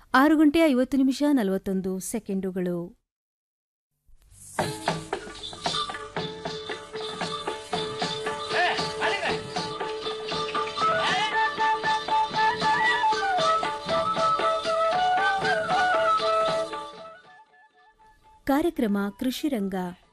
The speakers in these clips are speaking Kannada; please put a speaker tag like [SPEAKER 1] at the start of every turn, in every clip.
[SPEAKER 1] ಆರು ಗಂಟೆ ಐವತ್ತು ನಿಮಿಷ ನಲವತ್ತೊಂದು ಸೆಕೆಂಡುಗಳು ಕಾರ್ಯಕ್ರಮ ಕೃಷಿರಂಗ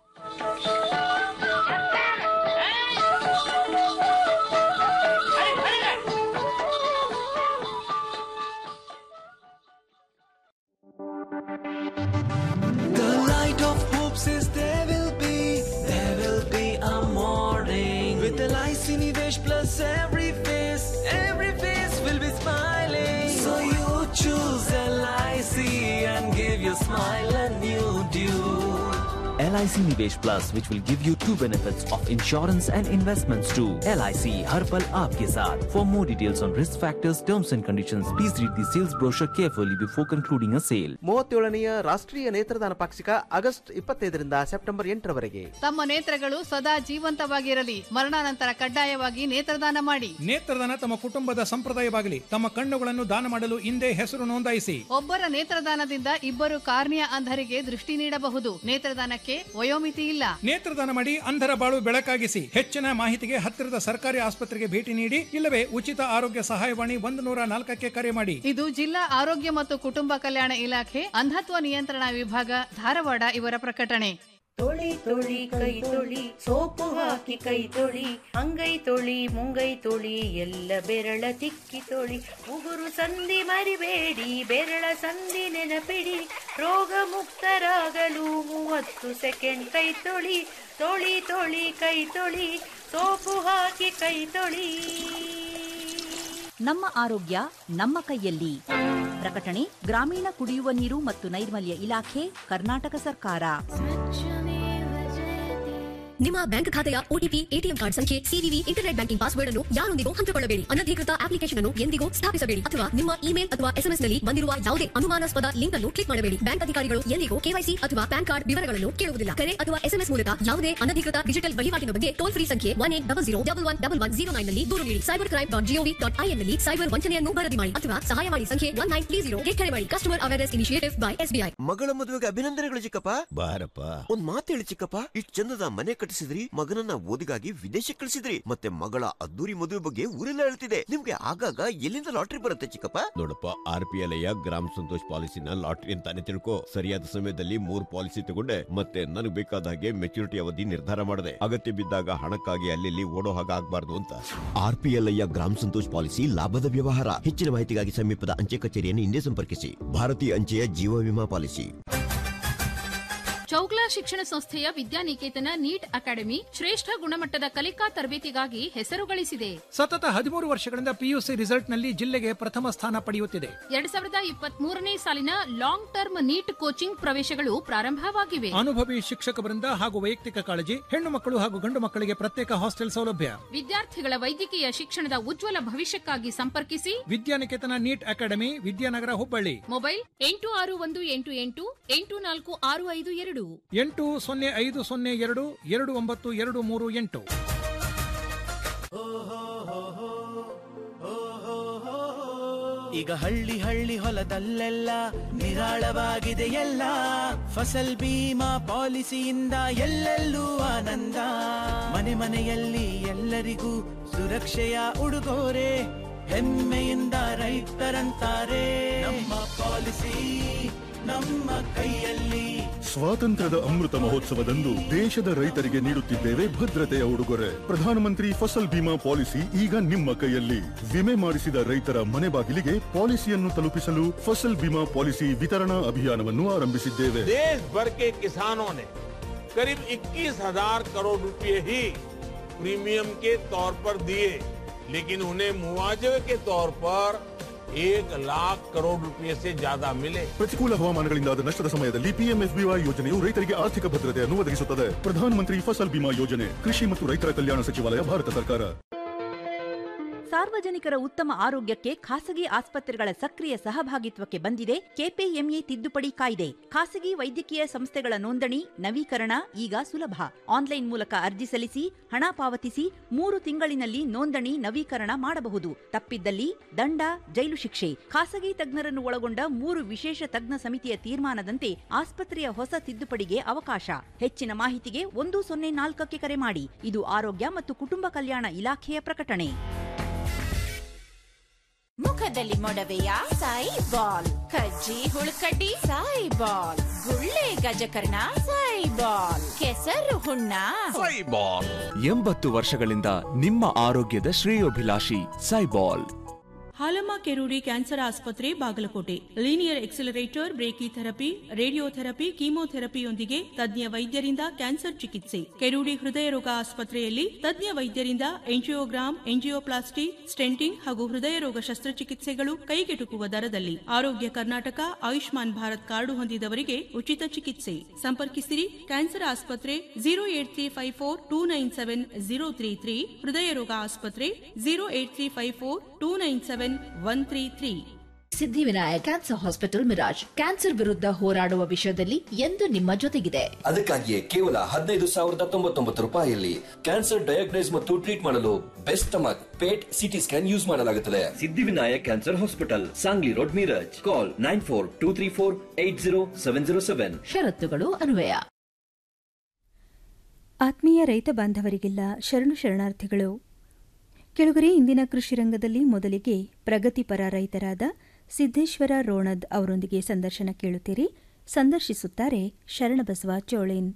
[SPEAKER 2] The light of hope says there will be, there will be a morning. With LIC Nivesh plus every face, every face will be smiling. So you choose LIC and give your smile a new due.
[SPEAKER 3] LIC Nivesh Plus, which will give you two benefits of insurance and investments too. LIC हर पल आपके साथ. For more details on risk factors, terms and conditions, please read the sales brochure carefully before concluding a sale.
[SPEAKER 4] ಮೂವತ್ತೇಳನೆಯ ರಾಷ್ಟ್ರೀಯ ನೇತ್ರದಾನ ಪಾಕ್ಷಿಕ ಆಗಸ್ಟ್ ಇಪ್ಪತ್ತೈದರಿಂದ ಸೆಪ್ಟೆಂಬರ್ ಎಂಟರವರೆಗೆ
[SPEAKER 5] ತಮ್ಮ ನೇತ್ರಗಳು ಸದಾ ಜೀವಂತವಾಗಿರಲಿ ಮರಣಾನಂತರ ಕಡ್ಡಾಯವಾಗಿ ನೇತ್ರದಾನ ಮಾಡಿ
[SPEAKER 6] ನೇತ್ರದಾನ ತಮ್ಮ ಕುಟುಂಬದ ಸಂಪ್ರದಾಯವಾಗಲಿ ತಮ್ಮ ಕಣ್ಣುಗಳನ್ನು ದಾನ ಮಾಡಲು ಹಿಂದೆ ಹೆಸರು ನೋಂದಾಯಿಸಿ
[SPEAKER 5] ಒಬ್ಬರ ನೇತ್ರದಾನದಿಂದ ಇಬ್ಬರು ಕಾರ್ನಿಯ ಅಂಧರಿಗೆ ದೃಷ್ಟಿ ನೀಡಬಹುದು ನೇತ್ರದಾನಕ್ಕೆ ವಯೋಮಿತಿ ಇಲ್ಲ
[SPEAKER 6] ನೇತ್ರದಾನ ಮಾಡಿ ಅಂಧರ ಬಾಳು ಬೆಳಕಾಗಿಸಿ ಹೆಚ್ಚಿನ ಮಾಹಿತಿಗೆ ಹತ್ತಿರದ ಸರ್ಕಾರಿ ಆಸ್ಪತ್ರೆಗೆ ಭೇಟಿ ನೀಡಿ ಇಲ್ಲವೇ ಉಚಿತ ಆರೋಗ್ಯ ಸಹಾಯವಾಣಿ ಒಂದು ನೂರ ನಾಲ್ಕಕ್ಕೆ ಕರೆ ಮಾಡಿ
[SPEAKER 5] ಇದು ಜಿಲ್ಲಾ ಆರೋಗ್ಯ ಮತ್ತು ಕುಟುಂಬ ಕಲ್ಯಾಣ ಇಲಾಖೆ ಅಂಧತ್ವ ನಿಯಂತ್ರಣ ವಿಭಾಗ ಧಾರವಾಡ ಇವರ ಪ್ರಕಟಣೆ
[SPEAKER 7] ತೊಳಿ ತೊಳಿ ಕೈ ತೊಳಿ ಸೋಪು ಹಾಕಿ ಕೈ ತೊಳಿ ಅಂಗೈ ತೊಳಿ ಮುಂಗೈ ತೊಳಿ ಎಲ್ಲ ಬೆರಳ ತಿಕ್ಕಿ ತೊಳಿ ಉಗುರು ಸಂಧಿ ಮರಿಬೇಡಿ ಬೆರಳ ಸಂಧಿ ನೆನಪಿಡಿ ರೋಗ ಮುಕ್ತರಾಗಲು ಮೂವತ್ತು ಸೆಕೆಂಡ್ ಕೈ ತೊಳಿ ತೊಳಿ ತೊಳಿ ಕೈ ತೊಳಿ ಸೋಪು ಹಾಕಿ ಕೈ ತೊಳಿ
[SPEAKER 8] ನಮ್ಮ ಆರೋಗ್ಯ ನಮ್ಮ ಕೈಯಲ್ಲಿ ಪ್ರಕಟಣೆ ಗ್ರಾಮೀಣ ಕುಡಿಯುವ ನೀರು ಮತ್ತು ನೈರ್ಮಲ್ಯ ಇಲಾಖೆ ಕರ್ನಾಟಕ ಸರ್ಕಾರ
[SPEAKER 9] ನಿಮ್ಮ ಬ್ಯಾಂಕ್ ಖಾತೆಯ ಒಟಿಪಿ ಎಟಿಎಂ ಕಾರ್ಡ್ ಸಂಖ್ಯೆ ಸಿವಿವಿ ಇಂಟರ್ನೆಟ್ ಬ್ಯಾಂಕಿಂಗ್ ಪಾಸ್ವರ್ಡ್ ಅನ್ನು ಯಾರೊಂದಿಗೂ ಹಂಚಿಕೊಳ್ಳಬೇಡಿ ಅನಧಿಕೃತ ಅಪ್ಲಿಕೇಶನ್ ಅನ್ನು ಎಂದಿಗೂ ಸ್ಥಾಪಿಸಬೇಡಿ ಅಥವಾ ನಿಮ್ಮ ಇಮೇಲ್ ಅಥವಾ ಎಸ್ಎಂಎಸ್ ನಲ್ಲಿ ಬಂದಿರುವ ಯಾವುದೇ ಅನುಮಾನಾಸ್ಪದ ಲಿಂಕ್ ಅನ್ನು ಕ್ಲಿಕ್ ಮಾಡಬೇಡಿ ಬ್ಯಾಂಕ್ ಅಧಿಕಾರಿಗಳು ಎಂದಿಗೂ ಕೆವೈಸಿ ಅಥವಾ ಪ್ಯಾನ್ ಕಾರ್ಡ್ ವಿವರಗಳನ್ನು ಕೇಳುವುದಿಲ್ಲ ಕರೆ ಅಥವಾ ಎಸ್ಎಂಎಸ್ ಮೂಲಕ ಯಾವುದೇ ಅನಧಿಕೃತ ಡಿಜಿಟಲ್ ವಹಿವಾಟಿನ ಬಗ್ಗೆ ಟೋಲ್ ಫ್ರೀ ಸಂಖ್ಯೆ one eight double zero double one double one zero nine ನಲ್ಲಿ ದೂರು ನೀಡಿ cyber crime dot gov dot in ನಲ್ಲಿ ಸೈಬರ್ ವಂಚನೆಯನ್ನು ವರದಿ ಮಾಡಿ ಅಥವಾ ಸಹಾಯವಾಣಿ ಸಂಖ್ಯೆ ಒನ್ ನೈನ್ ತ್ರೀ ಜೀರೋ ಕರೆ ಮಾಡಿ customer awareness initiative by SBI
[SPEAKER 10] ಮಗಳ ಮದುವೆಗೆ ಅಭಿನಂದನೆಗಳು ಚಿಕ್ಕಪ್ಪ ಬಾರಪ್ಪ ಒಂದ್ ಮಾತು ಹೇಳಿ ಚಿಕ್ಕಪ್ಪ ಇಷ್ಟ್ ಚಂದದ ಮನೆ ಕಟ್ಟಿಸಿದ್ರಿ ಮಗನನ್ನ ಓದಿಗಾಗಿ ವಿದೇಶಕ್ಕೆ ಕಳಿಸಿದ್ರಿ ಮತ್ತೆ ಮಗಳ ಅದ್ದೂರಿ ಮದುವೆ ಬಗ್ಗೆ ಊರೆಲ್ಲ ಹೇಳ್ತಿದೆ ನಿಮ್ಗೆ ಆಗಾಗ ಎಲ್ಲಿಂದ ಲಾಟ್ರಿ ಬರುತ್ತೆ ಚಿಕ್ಕಪ್ಪ
[SPEAKER 11] ನೋಡಪ್ಪ ಆರ್ ಪಿ ಎಲ್ ಗ್ರಾಮ ಸಂತೋಷ್ ಪಾಲಿಸಿನ ಲಾಟ್ರಿ ಅಂತಾನೆ ತಿಳ್ಕೊ ಸರಿಯಾದ ಸಮಯದಲ್ಲಿ ಮೂರ್ ಪಾಲಿಸಿ ತಗೊಂಡೆ ಮತ್ತೆ ನನಗೆ ಬೇಕಾದ ಹಾಗೆ ಮೆಚುರಿಟಿ ಅವಧಿ ನಿರ್ಧಾರ ಮಾಡಿದೆ ಅಗತ್ಯ ಬಿದ್ದಾಗ ಹಣಕ್ಕಾಗಿ ಅಲ್ಲಿ ಓಡೋ ಹಾಗೆ ಆಗ್ಬಾರ್ದು ಅಂತ
[SPEAKER 10] ಆರ್ ಪಿ ಎಲ್ ಗ್ರಾಮ ಸಂತೋಷ್ ಪಾಲಿಸಿ ಲಾಭದ ವ್ಯವಹಾರ ಹೆಚ್ಚಿನ ಮಾಹಿತಿಗಾಗಿ ಸಮೀಪದ ಅಂಚೆ ಕಚೇರಿಯನ್ನು ಹಿಂದೆ ಸಂಪರ್ಕಿಸಿ ಭಾರತೀಯ ಅಂಚೆಯ ಜೀವ ವಿಮಾ ಪಾಲಿಸಿ
[SPEAKER 12] ಚೌಗ್ಲಾ ಶಿಕ್ಷಣ ಸಂಸ್ಥೆಯ ವಿದ್ಯಾನಿಕೇತನ ನೀಟ್ ಅಕಾಡೆಮಿ ಶ್ರೇಷ್ಠ ಗುಣಮಟ್ಟದ ಕಲಿಕಾ ತರಬೇತಿಗಾಗಿ ಹೆಸರು ಗಳಿಸಿದೆ
[SPEAKER 6] ಸತತ ಹದಿಮೂರು ವರ್ಷಗಳಿಂದ ಪಿಯುಸಿ ರಿಸಲ್ಟ್ ನಲ್ಲಿ ಜಿಲ್ಲೆಗೆ ಪ್ರಥಮ ಸ್ಥಾನ ಪಡೆಯುತ್ತಿದೆ
[SPEAKER 12] ಎರಡ್ ಸಾವಿರದ ಇಪ್ಪತ್ತ್ ಮೂರನೇ ಸಾಲಿನ ಲಾಂಗ್ ಟರ್ಮ್ ನೀಟ್ ಕೋಚಿಂಗ್ ಪ್ರವೇಶಗಳು ಪ್ರಾರಂಭವಾಗಿವೆ
[SPEAKER 6] ಅನುಭವಿ ಶಿಕ್ಷಕ ವೃಂದ ಹಾಗೂ ವೈಯಕ್ತಿಕ ಕಾಳಜಿ ಹೆಣ್ಣು ಮಕ್ಕಳು ಹಾಗೂ ಗಂಡು ಮಕ್ಕಳಿಗೆ ಪ್ರತ್ಯೇಕ ಹಾಸ್ಟೆಲ್ ಸೌಲಭ್ಯ
[SPEAKER 12] ವಿದ್ಯಾರ್ಥಿಗಳ ವೈದ್ಯಕೀಯ ಶಿಕ್ಷಣದ ಉಜ್ವಲ ಭವಿಷ್ಯಕ್ಕಾಗಿ ಸಂಪರ್ಕಿಸಿ
[SPEAKER 6] Vidyaniketana NEET academy Vidyanagar Hubballi
[SPEAKER 12] mobile ಎಂಟು ಆರು ಒಂದು ಎಂಟು ಎಂಟು ಎಂಟು ನಾಲ್ಕು ಆರು ಐದು ಎರಡು
[SPEAKER 6] ಎಂಟು ಸೊನ್ನೆ ಐದು ಸೊನ್ನೆ ಎರಡು ಎರಡು ಒಂಬತ್ತು ಎರಡು ಮೂರು ಎಂಟು
[SPEAKER 2] ಈಗ ಹಳ್ಳಿ ಹಳ್ಳಿ ಹೊಲದಲ್ಲೆಲ್ಲ ನಿರಾಳವಾಗಿದೆ ಎಲ್ಲ ಫಸಲ್ ಬೀಮಾ ಪಾಲಿಸಿಯಿಂದ ಎಲ್ಲೆಲ್ಲೂ ಆನಂದ ಮನೆ ಮನೆಯಲ್ಲಿ ಎಲ್ಲರಿಗೂ ಸುರಕ್ಷೆಯ ಉಡುಗೊರೆ ಹೆಮ್ಮೆಯಿಂದ ರೈತರಂತಾರೆ ನಮ್ಮ ಪಾಲಿಸಿ ನಮ್ಮ ಕೈಯಲ್ಲಿ
[SPEAKER 13] ಸ್ವಾತಂತ್ರ್ಯದ ಅಮೃತ ಮಹೋತ್ಸವದಂದು ದೇಶದ ರೈತರಿಗೆ ನೀಡುತ್ತಿದ್ದೇವೆ ಭದ್ರತೆಯ ಉಡುಗೊರೆ ಪ್ರಧಾನಮಂತ್ರಿ ಫಸಲ್ ಬಿಮಾ ಪಾಲಿಸಿ ಈಗ ನಿಮ್ಮ ಕೈಯಲ್ಲಿ ವಿಮೆ ಮಾಡಿಸಿದ ರೈತರ ಮನೆ ಬಾಗಿಲಿಗೆ ಪಾಲಿಸಿಯನ್ನು ತಲುಪಿಸಲು ಫಸಲ್ ಬಿಮಾ ಪಾಲಿಸಿ ವಿತರಣಾ ಅಭಿಯಾನವನ್ನು ಆರಂಭಿಸಿದ್ದೇವೆ
[SPEAKER 14] देश भर के किसानों ने करीब 21,000 करोड़ रुपए ही प्रीमियम के तौर पर दिए लेकिन उन्हें मुआवजे के तौर पर एक लाख करोड़ रुपए से ज्यादा मिले
[SPEAKER 13] ಪ್ರತಿಕೂಲ ಹವಾಮಾನಗಳಿಂದಾದ ನಷ್ಟದ ಸಮಯದಲ್ಲಿ ಪಿಎಂಎಫ್ಬಿವೈ ಯೋಜನೆಯು ರೈತರಿಗೆ ಆರ್ಥಿಕ ಭದ್ರತೆಯನ್ನು ಒದಗಿಸುತ್ತದೆ ಪ್ರಧಾನಮಂತ್ರಿ ಫಸಲ್ ಬಿಮಾ ಯೋಜನೆ ಕೃಷಿ ಮತ್ತು ರೈತರ ಕಲ್ಯಾಣ ಸಚಿವಾಲಯ ಭಾರತ ಸರ್ಕಾರ
[SPEAKER 8] ಸಾರ್ವಜನಿಕರ ಉತ್ತಮ ಆರೋಗ್ಯಕ್ಕೆ ಖಾಸಗಿ ಆಸ್ಪತ್ರೆಗಳ ಸಕ್ರಿಯ ಸಹಭಾಗಿತ್ವಕ್ಕೆ ಬಂದಿದೆ ಕೆಪಿಎಂಇ ತಿದ್ದುಪಡಿ ಕಾಯ್ದೆ ಖಾಸಗಿ ವೈದ್ಯಕೀಯ ಸಂಸ್ಥೆಗಳ ನೋಂದಣಿ ನವೀಕರಣ ಈಗ ಸುಲಭ ಆನ್ಲೈನ್ ಮೂಲಕ ಅರ್ಜಿ ಸಲ್ಲಿಸಿ ಹಣ ಪಾವತಿಸಿ ಮೂರು ತಿಂಗಳಿನಲ್ಲಿ ನೋಂದಣಿ ನವೀಕರಣ ಮಾಡಬಹುದು ತಪ್ಪಿದ್ದಲ್ಲಿ ದಂಡ ಜೈಲು ಶಿಕ್ಷೆ ಖಾಸಗಿ ತಜ್ಞರನ್ನು ಒಳಗೊಂಡ ಮೂರು ವಿಶೇಷ ತಜ್ಞ ಸಮಿತಿಯ ತೀರ್ಮಾನದಂತೆ ಆಸ್ಪತ್ರೆಯ ಹೊಸ ತಿದ್ದುಪಡಿಗೆ ಅವಕಾಶ ಹೆಚ್ಚಿನ ಮಾಹಿತಿಗೆ ಒಂದು ಸೊನ್ನೆ ನಾಲ್ಕಕ್ಕೆ ಕರೆ ಮಾಡಿ ಇದು ಆರೋಗ್ಯ ಮತ್ತು ಕುಟುಂಬ ಕಲ್ಯಾಣ ಇಲಾಖೆಯ ಪ್ರಕಟಣೆ
[SPEAKER 15] ಮುಖದಲ್ಲಿ ಮೊಡವೆಯ ಸಾಯಿ ಬಾಲ್ ಕಜ್ಜಿ ಹುಳುಕಡ್ಡಿ ಸಾಯಿ ಬಾಲ್ ಗುಳ್ಳೆ ಗಜಕರ್ಣ ಸಾಯಿ ಬಾಲ್ ಕೆಸರು ಹುಣ್ಣ
[SPEAKER 16] ಸೈಬಾಲ್ ಎಂಬತ್ತು ವರ್ಷಗಳಿಂದ ನಿಮ್ಮ ಆರೋಗ್ಯದ ಶ್ರೇಯೋಭಿಲಾಷಿ ಸೈಬಾಲ್
[SPEAKER 17] ಹಾಲಮ್ಮ ಕೆರೂರಿ ಕ್ಯಾನ್ಸರ್ ಆಸ್ಪತ್ರೆ Bagalkote linear accelerator brachytherapy radiotherapy ಕೀಮೋಥೆರಪಿಯೊಂದಿಗೆ ತಜ್ಞ ವೈದ್ಯರಿಂದ ಕ್ಯಾನ್ಸರ್ ಚಿಕಿತ್ಸೆ ಕೆರೂರಿ ಹೃದಯ ರೋಗ ಆಸ್ಪತ್ರೆಯಲ್ಲಿ ತಜ್ಞ ವೈದ್ಯರಿಂದ ಎಂಜಿಯೋಗ್ರಾಮ್ ಎಂಜಿಯೋಪ್ಲಾಸ್ಟಿ ಸ್ಟೆಂಟಿಂಗ್ ಹಾಗೂ ಹೃದಯ ರೋಗ ಶಸ್ತ್ರಚಿಕಿತ್ಸೆಗಳು ಕೈಗೆಟುಕುವ ದರದಲ್ಲಿ ಆರೋಗ್ಯ ಕರ್ನಾಟಕ ಆಯುಷ್ಮಾನ್ ಭಾರತ್ ಕಾರ್ಡು ಹೊಂದಿದವರಿಗೆ ಉಚಿತ ಚಿಕಿತ್ಸೆ ಸಂಪರ್ಕಿಸಿರಿ ಕ್ಯಾನ್ಸರ್ ಆಸ್ಪತ್ರೆ zero eight three five four two nine seven zero three three ಹೃದಯ ರೋಗ ಆಸ್ಪತ್ರೆ zero eight three five four two nine seven one three three
[SPEAKER 18] Siddhivinayak cancer hospital Miraj cancer ವಿರುದ್ಧ ಹೋರಾಡುವ ವಿಷಯದಲ್ಲಿ ಎಂದು ನಿಮ್ಮ ಜೊತೆಗಿದೆ
[SPEAKER 19] ಅದಕ್ಕಾಗಿಯೇ ಕೇವಲ ಹದಿನೈದು ಸಾವಿರದ ತೊಂಬತ್ತೊಂಬತ್ತು ರೂಪಾಯಿಯಲ್ಲಿ ಕ್ಯಾನ್ಸರ್ ಡಯಾಗ್ನೈಸ್ ಮತ್ತು ಟ್ರೀಟ್ ಮಾಡಲು best stomach PET CT scan use ಮಾಡಲಾಗುತ್ತದೆ Siddhivinayak cancer hospital Sangli road Miraj call nine four two three four eight zero seven zero seven
[SPEAKER 18] ಷರತ್ತುಗಳು ಅನ್ವಯ
[SPEAKER 1] ಆತ್ಮೀಯ ರೈತ ಬಾಂಧವರಿಗೆಲ್ಲ ಶರಣು ಶರಣಾರ್ಥಿಗಳು ಕೆಳಗರೆ ಇಂದಿನ ಕೃಷಿ ರಂಗದಲ್ಲಿ ಮೊದಲಿಗೆ ಪ್ರಗತಿಪರ ರೈತರಾದ ಸಿದ್ದೇಶ್ವರ ರೋಣದ್ ಅವರೊಂದಿಗೆ ಸಂದರ್ಶನ ಕೇಳುತ್ತೀರಿ ಸಂದರ್ಶಿಸುತ್ತಾರೆ ಶರಣಬಸವ ಚೋಳೇನ್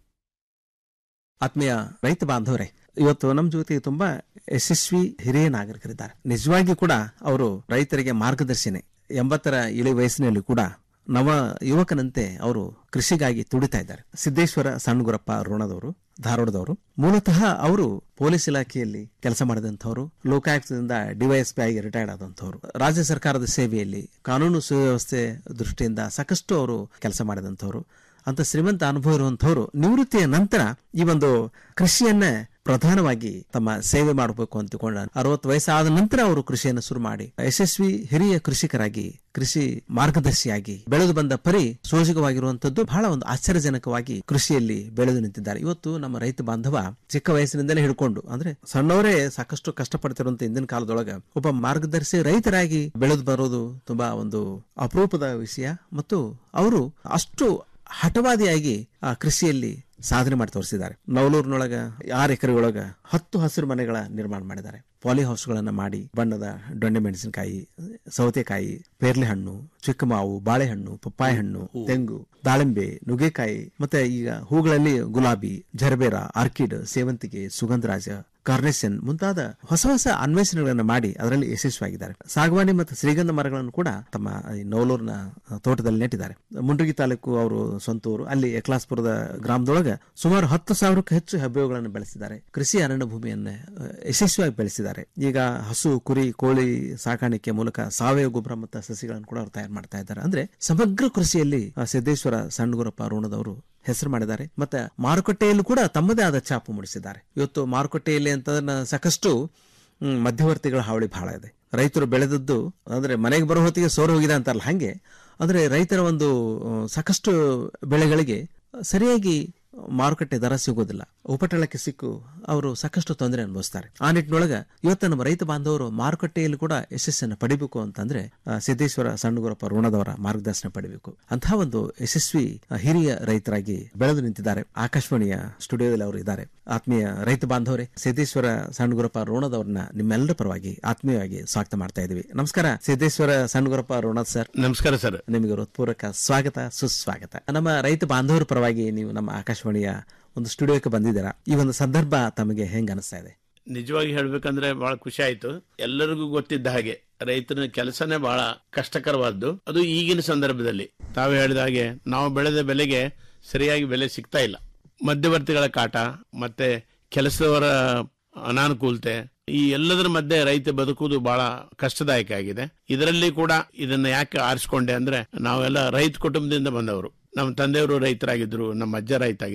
[SPEAKER 20] ಆತ್ಮೀಯ ರೈತ ಬಾಂಧವರೇ ಇವತ್ತು ನಮ್ಮ ಜೊತೆಗೆ ತುಂಬಾ ಯಶಸ್ವಿ ಹಿರಿಯ ನಾಗರಿಕರಿದ್ದಾರೆ ನಿಜವಾಗಿ ಕೂಡ ಅವರು ರೈತರಿಗೆ ಮಾರ್ಗದರ್ಶಿನೇ ಎಂಬತ್ತರ ಇಳಿ ವಯಸ್ಸಿನಲ್ಲಿ ಕೂಡ ನವ ಯುವಕನಂತೆ ಅವರು ಕೃಷಿಗಾಗಿ ತುಡಿತಾ ಇದ್ದಾರೆ ಸಿದ್ದೇಶ್ವರ ಸಣ್ಣಗುರಪ್ಪ ರೋಣದವರು ಧಾರವಾಡದವರು ಮೂಲತಃ ಅವರು ಪೊಲೀಸ್ ಇಲಾಖೆಯಲ್ಲಿ ಕೆಲಸ ಮಾಡಿದಂಥವ್ರು ಲೋಕಾಯುಕ್ತದಿಂದ ಡಿವೈಎಸ್ಪಿ ಆಗಿ ರಿಟೈರ್ಡ್ ಆದಂಥವ್ರು ರಾಜ್ಯ ಸರ್ಕಾರದ ಸೇವೆಯಲ್ಲಿ ಕಾನೂನು ಸುವ್ಯವಸ್ಥೆ ದೃಷ್ಟಿಯಿಂದ ಸಾಕಷ್ಟು ಅವರು ಕೆಲಸ ಮಾಡಿದಂಥವ್ರು ಅಂತ ಶ್ರೀಮಂತ ಅನುಭವ ಇರುವಂತಹವರು ನಿವೃತ್ತಿಯ ನಂತರ ಈ ಒಂದು ಕೃಷಿಯನ್ನ ಪ್ರಧಾನವಾಗಿ ತಮ್ಮ ಸೇವೆ ಮಾಡಬೇಕು ಅಂತಿಕೊಂಡ ಅರವತ್ತು ವಯಸ್ಸಾದ ನಂತರ ಅವರು ಕೃಷಿಯನ್ನು ಶುರು ಮಾಡಿ ಯಶಸ್ವಿ ಹಿರಿಯ ಕೃಷಿಕರಾಗಿ ಕೃಷಿ ಮಾರ್ಗದರ್ಶಿಯಾಗಿ ಬೆಳೆದು ಬಂದ ಪರಿ ಸೋಜಿಗವಾಗಿರುವಂತದ್ದು ಬಹಳ ಒಂದು ಆಶ್ಚರ್ಯಜನಕವಾಗಿ ಕೃಷಿಯಲ್ಲಿ ಬೆಳೆದು ನಿಂತಿದ್ದಾರೆ ಇವತ್ತು ನಮ್ಮ ರೈತ ಬಾಂಧವ ಚಿಕ್ಕ ವಯಸ್ಸಿನಿಂದಲೇ ಹಿಡ್ಕೊಂಡು ಅಂದ್ರೆ ಸಣ್ಣವರೇ ಸಾಕಷ್ಟು ಕಷ್ಟಪಡ್ತಿರುವಂತ ಇಂದಿನ ಕಾಲದೊಳಗ ಒಬ್ಬ ಮಾರ್ಗದರ್ಶಿ ರೈತರಾಗಿ ಬೆಳೆದು ಬರೋದು ತುಂಬಾ ಒಂದು ಅಪರೂಪದ ವಿಷಯ ಮತ್ತು ಅವರು ಅಷ್ಟು ಹಠವಾದಿಯಾಗಿ ಆ ಕೃಷಿಯಲ್ಲಿ ಸಾಧನೆ ಮಾಡಿ ತೋರಿಸಿದ್ದಾರೆ ನವಲೂರಿನೊಳಗ ಆರು ಎಕರೆ ಒಳಗ ಹತ್ತು ಹಸಿರು ಮನೆಗಳ ನಿರ್ಮಾಣ ಮಾಡಿದ್ದಾರೆ ಪಾಲಿ ಹೌಸ್ಗಳನ್ನ ಮಾಡಿ ಬಣ್ಣದ ದೊಣ್ಣೆ ಮೆಣಸಿನಕಾಯಿ ಸೌತೆಕಾಯಿ ಪೇರ್ಲೆ ಹಣ್ಣು ಚಿಕ್ಕ ಮಾವು ಬಾಳೆಹಣ್ಣು ಪಪ್ಪಾಯ ಹಣ್ಣು ತೆಂಗು ದಾಳಿಂಬೆ ನುಗ್ಗೆಕಾಯಿ ಮತ್ತೆ ಈಗ ಹೂಗಳಲ್ಲಿ ಗುಲಾಬಿ ಜರ್ಬೇರ ಆರ್ಕಿಡ್ ಸೇವಂತಿಗೆ ಸುಗಂಧರಾಜ ಕಾರ್ನೆಷನ್ ಮುಂತಾದ ಹೊಸ ಹೊಸ ಅನ್ವೇಷಣೆಗಳನ್ನು ಮಾಡಿ ಅದರಲ್ಲಿ ಯಶಸ್ವಿಯಾಗಿದ್ದಾರೆ ಸಾಗವಾನಿ ಮತ್ತು ಶ್ರೀಗಂಧ ಮರಗಳನ್ನು ಕೂಡ ತಮ್ಮ ಈ ನವಲೂರಿನ ತೋಟದಲ್ಲಿ ನೆಟ್ಟಿದ್ದಾರೆ ಮುಂಡ್ರಿಗಿ ತಾಲೂಕು ಅವರು ಸ್ವಂತೂರು ಅಲ್ಲಿ ಎಕ್ಲಾಸ್ಪುರದ ಗ್ರಾಮದೊಳಗೆ ಸುಮಾರು ಹತ್ತು ಸಾವಿರಕ್ಕೂ ಹೆಚ್ಚು ಹೆಬ್ಬೆವುಗಳನ್ನು ಬೆಳೆಸಿದ್ದಾರೆ ಕೃಷಿ ಅರಣ್ಯ ಭೂಮಿಯನ್ನ ಯಶಸ್ವಿಯಾಗಿ ಬೆಳೆಸಿದ್ದಾರೆ ಈಗ ಹಸು ಕುರಿ ಕೋಳಿ ಸಾಕಾಣಿಕೆ ಮೂಲಕ ಸಾವಯವ ಗೊಬ್ಬರ ಮತ್ತು ಸಸಿಗಳನ್ನು ಕೂಡ ಅವರು ತಯಾರು ಮಾಡ್ತಾ ಇದ್ದಾರೆ ಅಂದ್ರೆ ಸಮಗ್ರ ಕೃಷಿಯಲ್ಲಿ ಆ, ಸಿದ್ದೇಶ್ವರ ಸಣ್ಣಗುರಪ್ಪ ರೋಣದವರು ಹೆಸರು ಮಾಡಿದ್ದಾರೆ ಮತ್ತೆ ಮಾರುಕಟ್ಟೆಯಲ್ಲೂ ಕೂಡ ತಮ್ಮದೇ ಆದ ಛಾಪು ಮೂಡಿಸಿದ್ದಾರೆ ಇವತ್ತು ಮಾರುಕಟ್ಟೆಯಲ್ಲಿ ಅಂತದನ್ನ ಸಾಕಷ್ಟು ಹ್ಮ್, ಮಧ್ಯವರ್ತಿಗಳ ಹಾವಳಿ ಬಹಳ ಇದೆ ರೈತರು ಬೆಳೆದದ್ದು ಅಂದ್ರೆ ಮನೆಗೆ ಬರೋ ಹೊತ್ತಿಗೆ ಸೋರು ಹೋಗಿದೆ ಅಂತಾರಲ್ಲ ಹಂಗೆ ಅಂದ್ರೆ ರೈತರ ಒಂದು ಆ, ಸಾಕಷ್ಟು ಬೆಳೆಗಳಿಗೆ ಸರಿಯಾಗಿ ಮಾರುಕಟ್ಟೆ ದರ ಸಿಗೋದಿಲ್ಲ ಉಪಟಳಕ್ಕೆ ಸಿಕ್ಕು ಅವರು ಸಾಕಷ್ಟು ತೊಂದರೆ ಅನುಭವಿಸ್ತಾರೆ ಆ ನಿಟ್ಟಿನೊಳಗ ಇವತ್ತು ನಮ್ಮ ರೈತ ಬಾಂಧವರು ಮಾರುಕಟ್ಟೆಯಲ್ಲಿ ಕೂಡ ಯಶಸ್ಸನ್ನು ಪಡಿಬೇಕು ಅಂತಂದ್ರೆ ಆ, ಸಿದ್ದೇಶ್ವರ ಸಣ್ಣಗುರಪ್ಪ ಋಣದವರ ಮಾರ್ಗದರ್ಶನ ಪಡಿಬೇಕು ಅಂತಹ ಒಂದು ಯಶಸ್ವಿ ಆ, ಹಿರಿಯ ರೈತರಾಗಿ ಬೆಳೆದು ನಿಂತಿದ್ದಾರೆ ಆಕಾಶವಾಣಿಯ ಸ್ಟುಡಿಯೋದಲ್ಲಿ ಅವರು ಇದ್ದಾರೆ ಆತ್ಮೀಯ ರೈತ ಬಾಂಧವರೇ ಸಿದ್ದೇಶ್ವರ ಸಣ್ಣಗುರಪ್ಪ ರೋಣದವ್ರನ್ನ ನಿಮ್ಮೆಲ್ಲರ ಪರವಾಗಿ ಆತ್ಮೀಯವಾಗಿ ಸ್ವಾಗತ ಮಾಡ್ತಾ ಇದ್ದೀವಿ ನಮಸ್ಕಾರ ಸಿದ್ದೇಶ್ವರ ಸಣ್ಣಗುರಪ್ಪ ರೋಣದ್ ಸರ್
[SPEAKER 21] ನಮಸ್ಕಾರ ಸರ್
[SPEAKER 20] ನಿಮಗೆ ಹೃತ್ಪೂರ್ವಕ ಸ್ವಾಗತ ಸುಸ್ವಾಗತ ನಮ್ಮ ರೈತ ಬಾಂಧವರ ಪರವಾಗಿ ನೀವು ನಮ್ಮ ಆಕಾಶವಾಣಿಯ ಒಂದು ಸ್ಟುಡಿಯೋಕ್ಕೆ ಬಂದಿದ್ದೀರಾ ಈ ಒಂದು ಸಂದರ್ಭ ತಮಗೆ ಹೆಂಗ್ ಅನಿಸ್ತಾ ಇದೆ
[SPEAKER 21] ನಿಜವಾಗಿ ಹೇಳ್ಬೇಕಂದ್ರೆ ಬಹಳ ಖುಷಿ ಆಯ್ತು ಎಲ್ಲರಿಗೂ ಗೊತ್ತಿದ್ದ ಹಾಗೆ ರೈತನ ಕೆಲಸನೇ ಬಹಳ ಕಷ್ಟಕರವಾದ್ದು ಅದು ಈಗಿನ ಸಂದರ್ಭದಲ್ಲಿ ತಾವು ಹೇಳಿದ ಹಾಗೆ ನಾವು ಬೆಳೆದ ಬೆಲೆಗೆ ಸರಿಯಾಗಿ ಬೆಲೆ ಸಿಗ್ತಾ ಇಲ್ಲ ಮಧ್ಯವರ್ತಿಗಳ ಕಾಟ ಮತ್ತೆ ಕೆಲಸದವರ ಅನಾನುಕೂಲತೆ ಈ ಎಲ್ಲದರ ಮಧ್ಯೆ ರೈತ ಬದುಕುವುದು ಬಹಳ ಕಷ್ಟದಾಯಕ ಆಗಿದೆ ಇದರಲ್ಲಿ ಕೂಡ ಇದನ್ನ ಯಾಕೆ ಆರಿಸ್ಕೊಂಡೆ ಅಂದ್ರೆ ನಾವೆಲ್ಲ ರೈತ ಕುಟುಂಬದಿಂದ ಬಂದವರು ನಮ್ಮ ತಂದೆಯವರು ರೈತರಾಗಿದ್ರು ನಮ್ಮ ಅಜ್ಜ ರೈತ ಆಗಿದ್ದ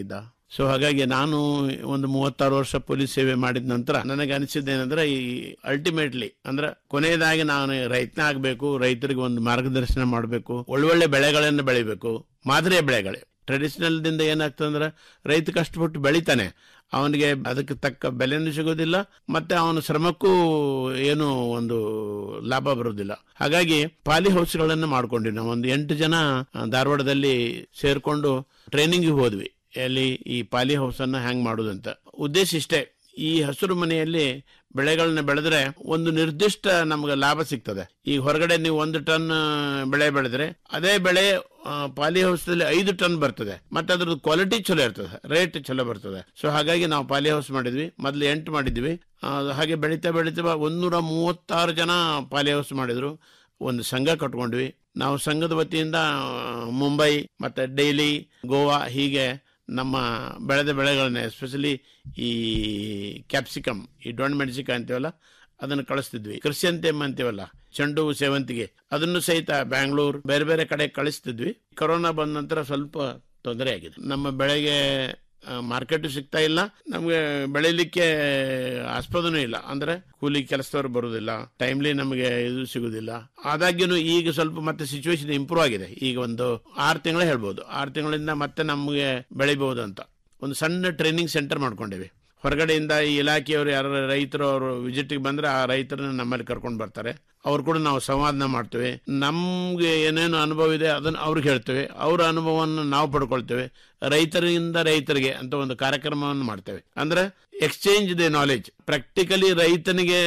[SPEAKER 21] ಸೊ ಹಾಗಾಗಿ ನಾನು ಒಂದು ಮೂವತ್ತಾರು ವರ್ಷ ಪೊಲೀಸ್ ಸೇವೆ ಮಾಡಿದ ನಂತರ ನನಗೆ ಅನಿಸಿದ್ದೇನೆಂದ್ರೆ ಈ ಅಲ್ಟಿಮೇಟ್ಲಿ ಅಂದ್ರೆ ಕೊನೆಯದಾಗಿ ನಾನು ರೈತನ ಆಗಬೇಕು ರೈತರಿಗೆ ಒಂದು ಮಾರ್ಗದರ್ಶನ ಮಾಡಬೇಕು ಒಳ್ಳೊಳ್ಳೆ ಬೆಳೆಗಳನ್ನು ಬೆಳಿಬೇಕು ಮಾದರಿಯ ಬೆಳೆಗಳೇ ಟ್ರೆಡಿಷನಲ್ ದಿಂದ ಏನಾಗ್ತದೆ ಅಂದ್ರೆ ರೈತ ಕಷ್ಟಪಟ್ಟು ಬೆಳಿತಾನೆ ಅವನಿಗೆ ಅದಕ್ಕೆ ತಕ್ಕ ಬೆಲೆನೂ ಸಿಗೋದಿಲ್ಲ ಮತ್ತೆ ಅವನ ಶ್ರಮಕ್ಕೂ ಏನು ಒಂದು ಲಾಭ ಬರೋದಿಲ್ಲ ಹಾಗಾಗಿ ಪಾಲಿ ಹೌಸ್ಗಳನ್ನು ಮಾಡ್ಕೊಂಡ್ವಿ ನಾವು ಒಂದು ಎಂಟು ಜನ ಆ, ಧಾರವಾಡದಲ್ಲಿ ಸೇರ್ಕೊಂಡು ಟ್ರೈನಿಂಗ್ ಹೋದ್ವಿ ಎಲ್ಲಿ ಈ ಪಾಲಿ ಹೌಸ್ ಅನ್ನ ಹ್ಯಾಂಗ್ ಮಾಡುದಂತ ಉದ್ದೇಶ ಇಷ್ಟೇ ಈ ಹಸಿರು ಮನೆಯಲ್ಲಿ ಬೆಳೆಗಳನ್ನ ಬೆಳೆದ್ರೆ ಒಂದು ನಿರ್ದಿಷ್ಟ ನಮ್ಗೆ ಲಾಭ ಸಿಗ್ತದೆ ಈಗ ಹೊರಗಡೆ ನೀವು ಒಂದು ಟನ್ ಆ, ಬೆಳೆ ಬೆಳೆದ್ರೆ ಅದೇ ಬೆಳೆ ಆ, ಪಾಲಿ ಹೌಸ್ದಲ್ಲಿ ಐದು ಟನ್ ಬರ್ತದೆ ಮತ್ತೆ ಅದ್ರದ್ದು ಕ್ವಾಲಿಟಿ ಚಲೋ ಇರ್ತದೆ ರೇಟ್ ಚಲೋ ಬರ್ತದೆ ಸೊ ಹಾಗಾಗಿ ನಾವು ಪಾಲಿ ಹೌಸ್ ಮಾಡಿದ್ವಿ ಮೊದ್ಲು ಎಂಟು ಮಾಡಿದ್ವಿ ಆ, ಹಾಗೆ ಬೆಳೀತಾ ಬೆಳೀತಾ ಒಂದೂರ ಮೂವತ್ತಾರು ಜನ ಪಾಲಿ ಹೌಸ್ ಮಾಡಿದ್ರು ಒಂದು ಸಂಘ ಕಟ್ಕೊಂಡ್ವಿ ನಾವು ಸಂಘದ ವತಿಯಿಂದ ಆ, ಮುಂಬೈ ಮತ್ತೆ ಡೈಲಿ ಗೋವಾ ಹೀಗೆ ನಮ್ಮ ಬೆಳೆದ ಬೆಳೆಗಳನ್ನ ಎಸ್ಪೆಷಲಿ ಈ ಕ್ಯಾಪ್ಸಿಕಮ್ ಈ ಡೊಣ್ ಮೆಣಸಿಕಾಯಿ ಅಂತೀವಲ್ಲ ಅದನ್ನು ಕಳಿಸ್ತಿದ್ವಿ ಕ್ರಿಸ್ಯಂತೆಮ್ ಅಂತೀವಲ್ಲ ಚೆಂಡು ಹೂ ಸೇವಂತಿಗೆ ಅದನ್ನು ಸಹಿತ ಬ್ಯಾಂಗ್ಳೂರ್ ಬೇರೆ ಬೇರೆ ಕಡೆ ಕಳಿಸ್ತಿದ್ವಿ ಕೊರೋನಾ ಬಂದ ನಂತರ ಸ್ವಲ್ಪ ತೊಂದರೆ ಆಗಿದೆ ನಮ್ಮ ಬೆಳೆಗೆ ಮಾರ್ಕೆಟ್ ಸಿಗ್ತಾ ಇಲ್ಲ ನಮ್ಗೆ ಬೆಳಿಲಿಕ್ಕೆ ಆಸ್ಪದನೂ ಇಲ್ಲ ಅಂದ್ರೆ ಕೂಲಿ ಕೆಲಸದವ್ರು ಬರುದಿಲ್ಲ ಟೈಮ್ಲಿ ನಮಗೆ ಇದು ಸಿಗುದಿಲ್ಲ ಆದಾಗ್ಯೂ ಈಗ ಸ್ವಲ್ಪ ಮತ್ತೆ ಸಿಚುವೇಶನ್ ಇಂಪ್ರೂವ್ ಆಗಿದೆ ಈಗ ಒಂದು ಆರು ತಿಂಗಳೇ ಹೇಳ್ಬೋದು ಆರು ತಿಂಗಳಿಂದ ಮತ್ತೆ ನಮಗೆ ಬೆಳಿಬಹುದು ಅಂತ ಒಂದು ಸಣ್ಣ ಟ್ರೈನಿಂಗ್ ಸೆಂಟರ್ ಮಾಡ್ಕೊಂಡಿವಿ ಹೊರಗಡೆಯಿಂದ ಈ ಇಲಾಖೆಯವರು ಯಾರು ರೈತರು ಅವರು ವಿಸಿಟ್ಗೆ ಬಂದ್ರೆ ಆ ರೈತರನ್ನ ನಮ್ಮಲ್ಲಿ ಕರ್ಕೊಂಡು ಬರ್ತಾರೆ ಅವ್ರು ಕೂಡ ನಾವು ಸಂವಾದನ ಮಾಡ್ತೇವೆ ನಮ್ಗೆ ಏನೇನು ಅನುಭವ ಇದೆ ಅದನ್ನ ಅವ್ರಿಗೆ ಹೇಳ್ತೇವೆ ಅವರ ಅನುಭವವನ್ನು ನಾವು ಪಡ್ಕೊಳ್ತೇವೆ ರೈತರಿಂದ ರೈತರಿಗೆ ಅಂತ ಒಂದು ಕಾರ್ಯಕ್ರಮವನ್ನು ಮಾಡ್ತೇವೆ ಅಂದ್ರೆ ಎಕ್ಸ್ಚೇಂಜ್ ದಿ ನಾಲೆಜ್ ಪ್ರಾಕ್ಟಿಕಲಿ ರೈತನಿಗೆ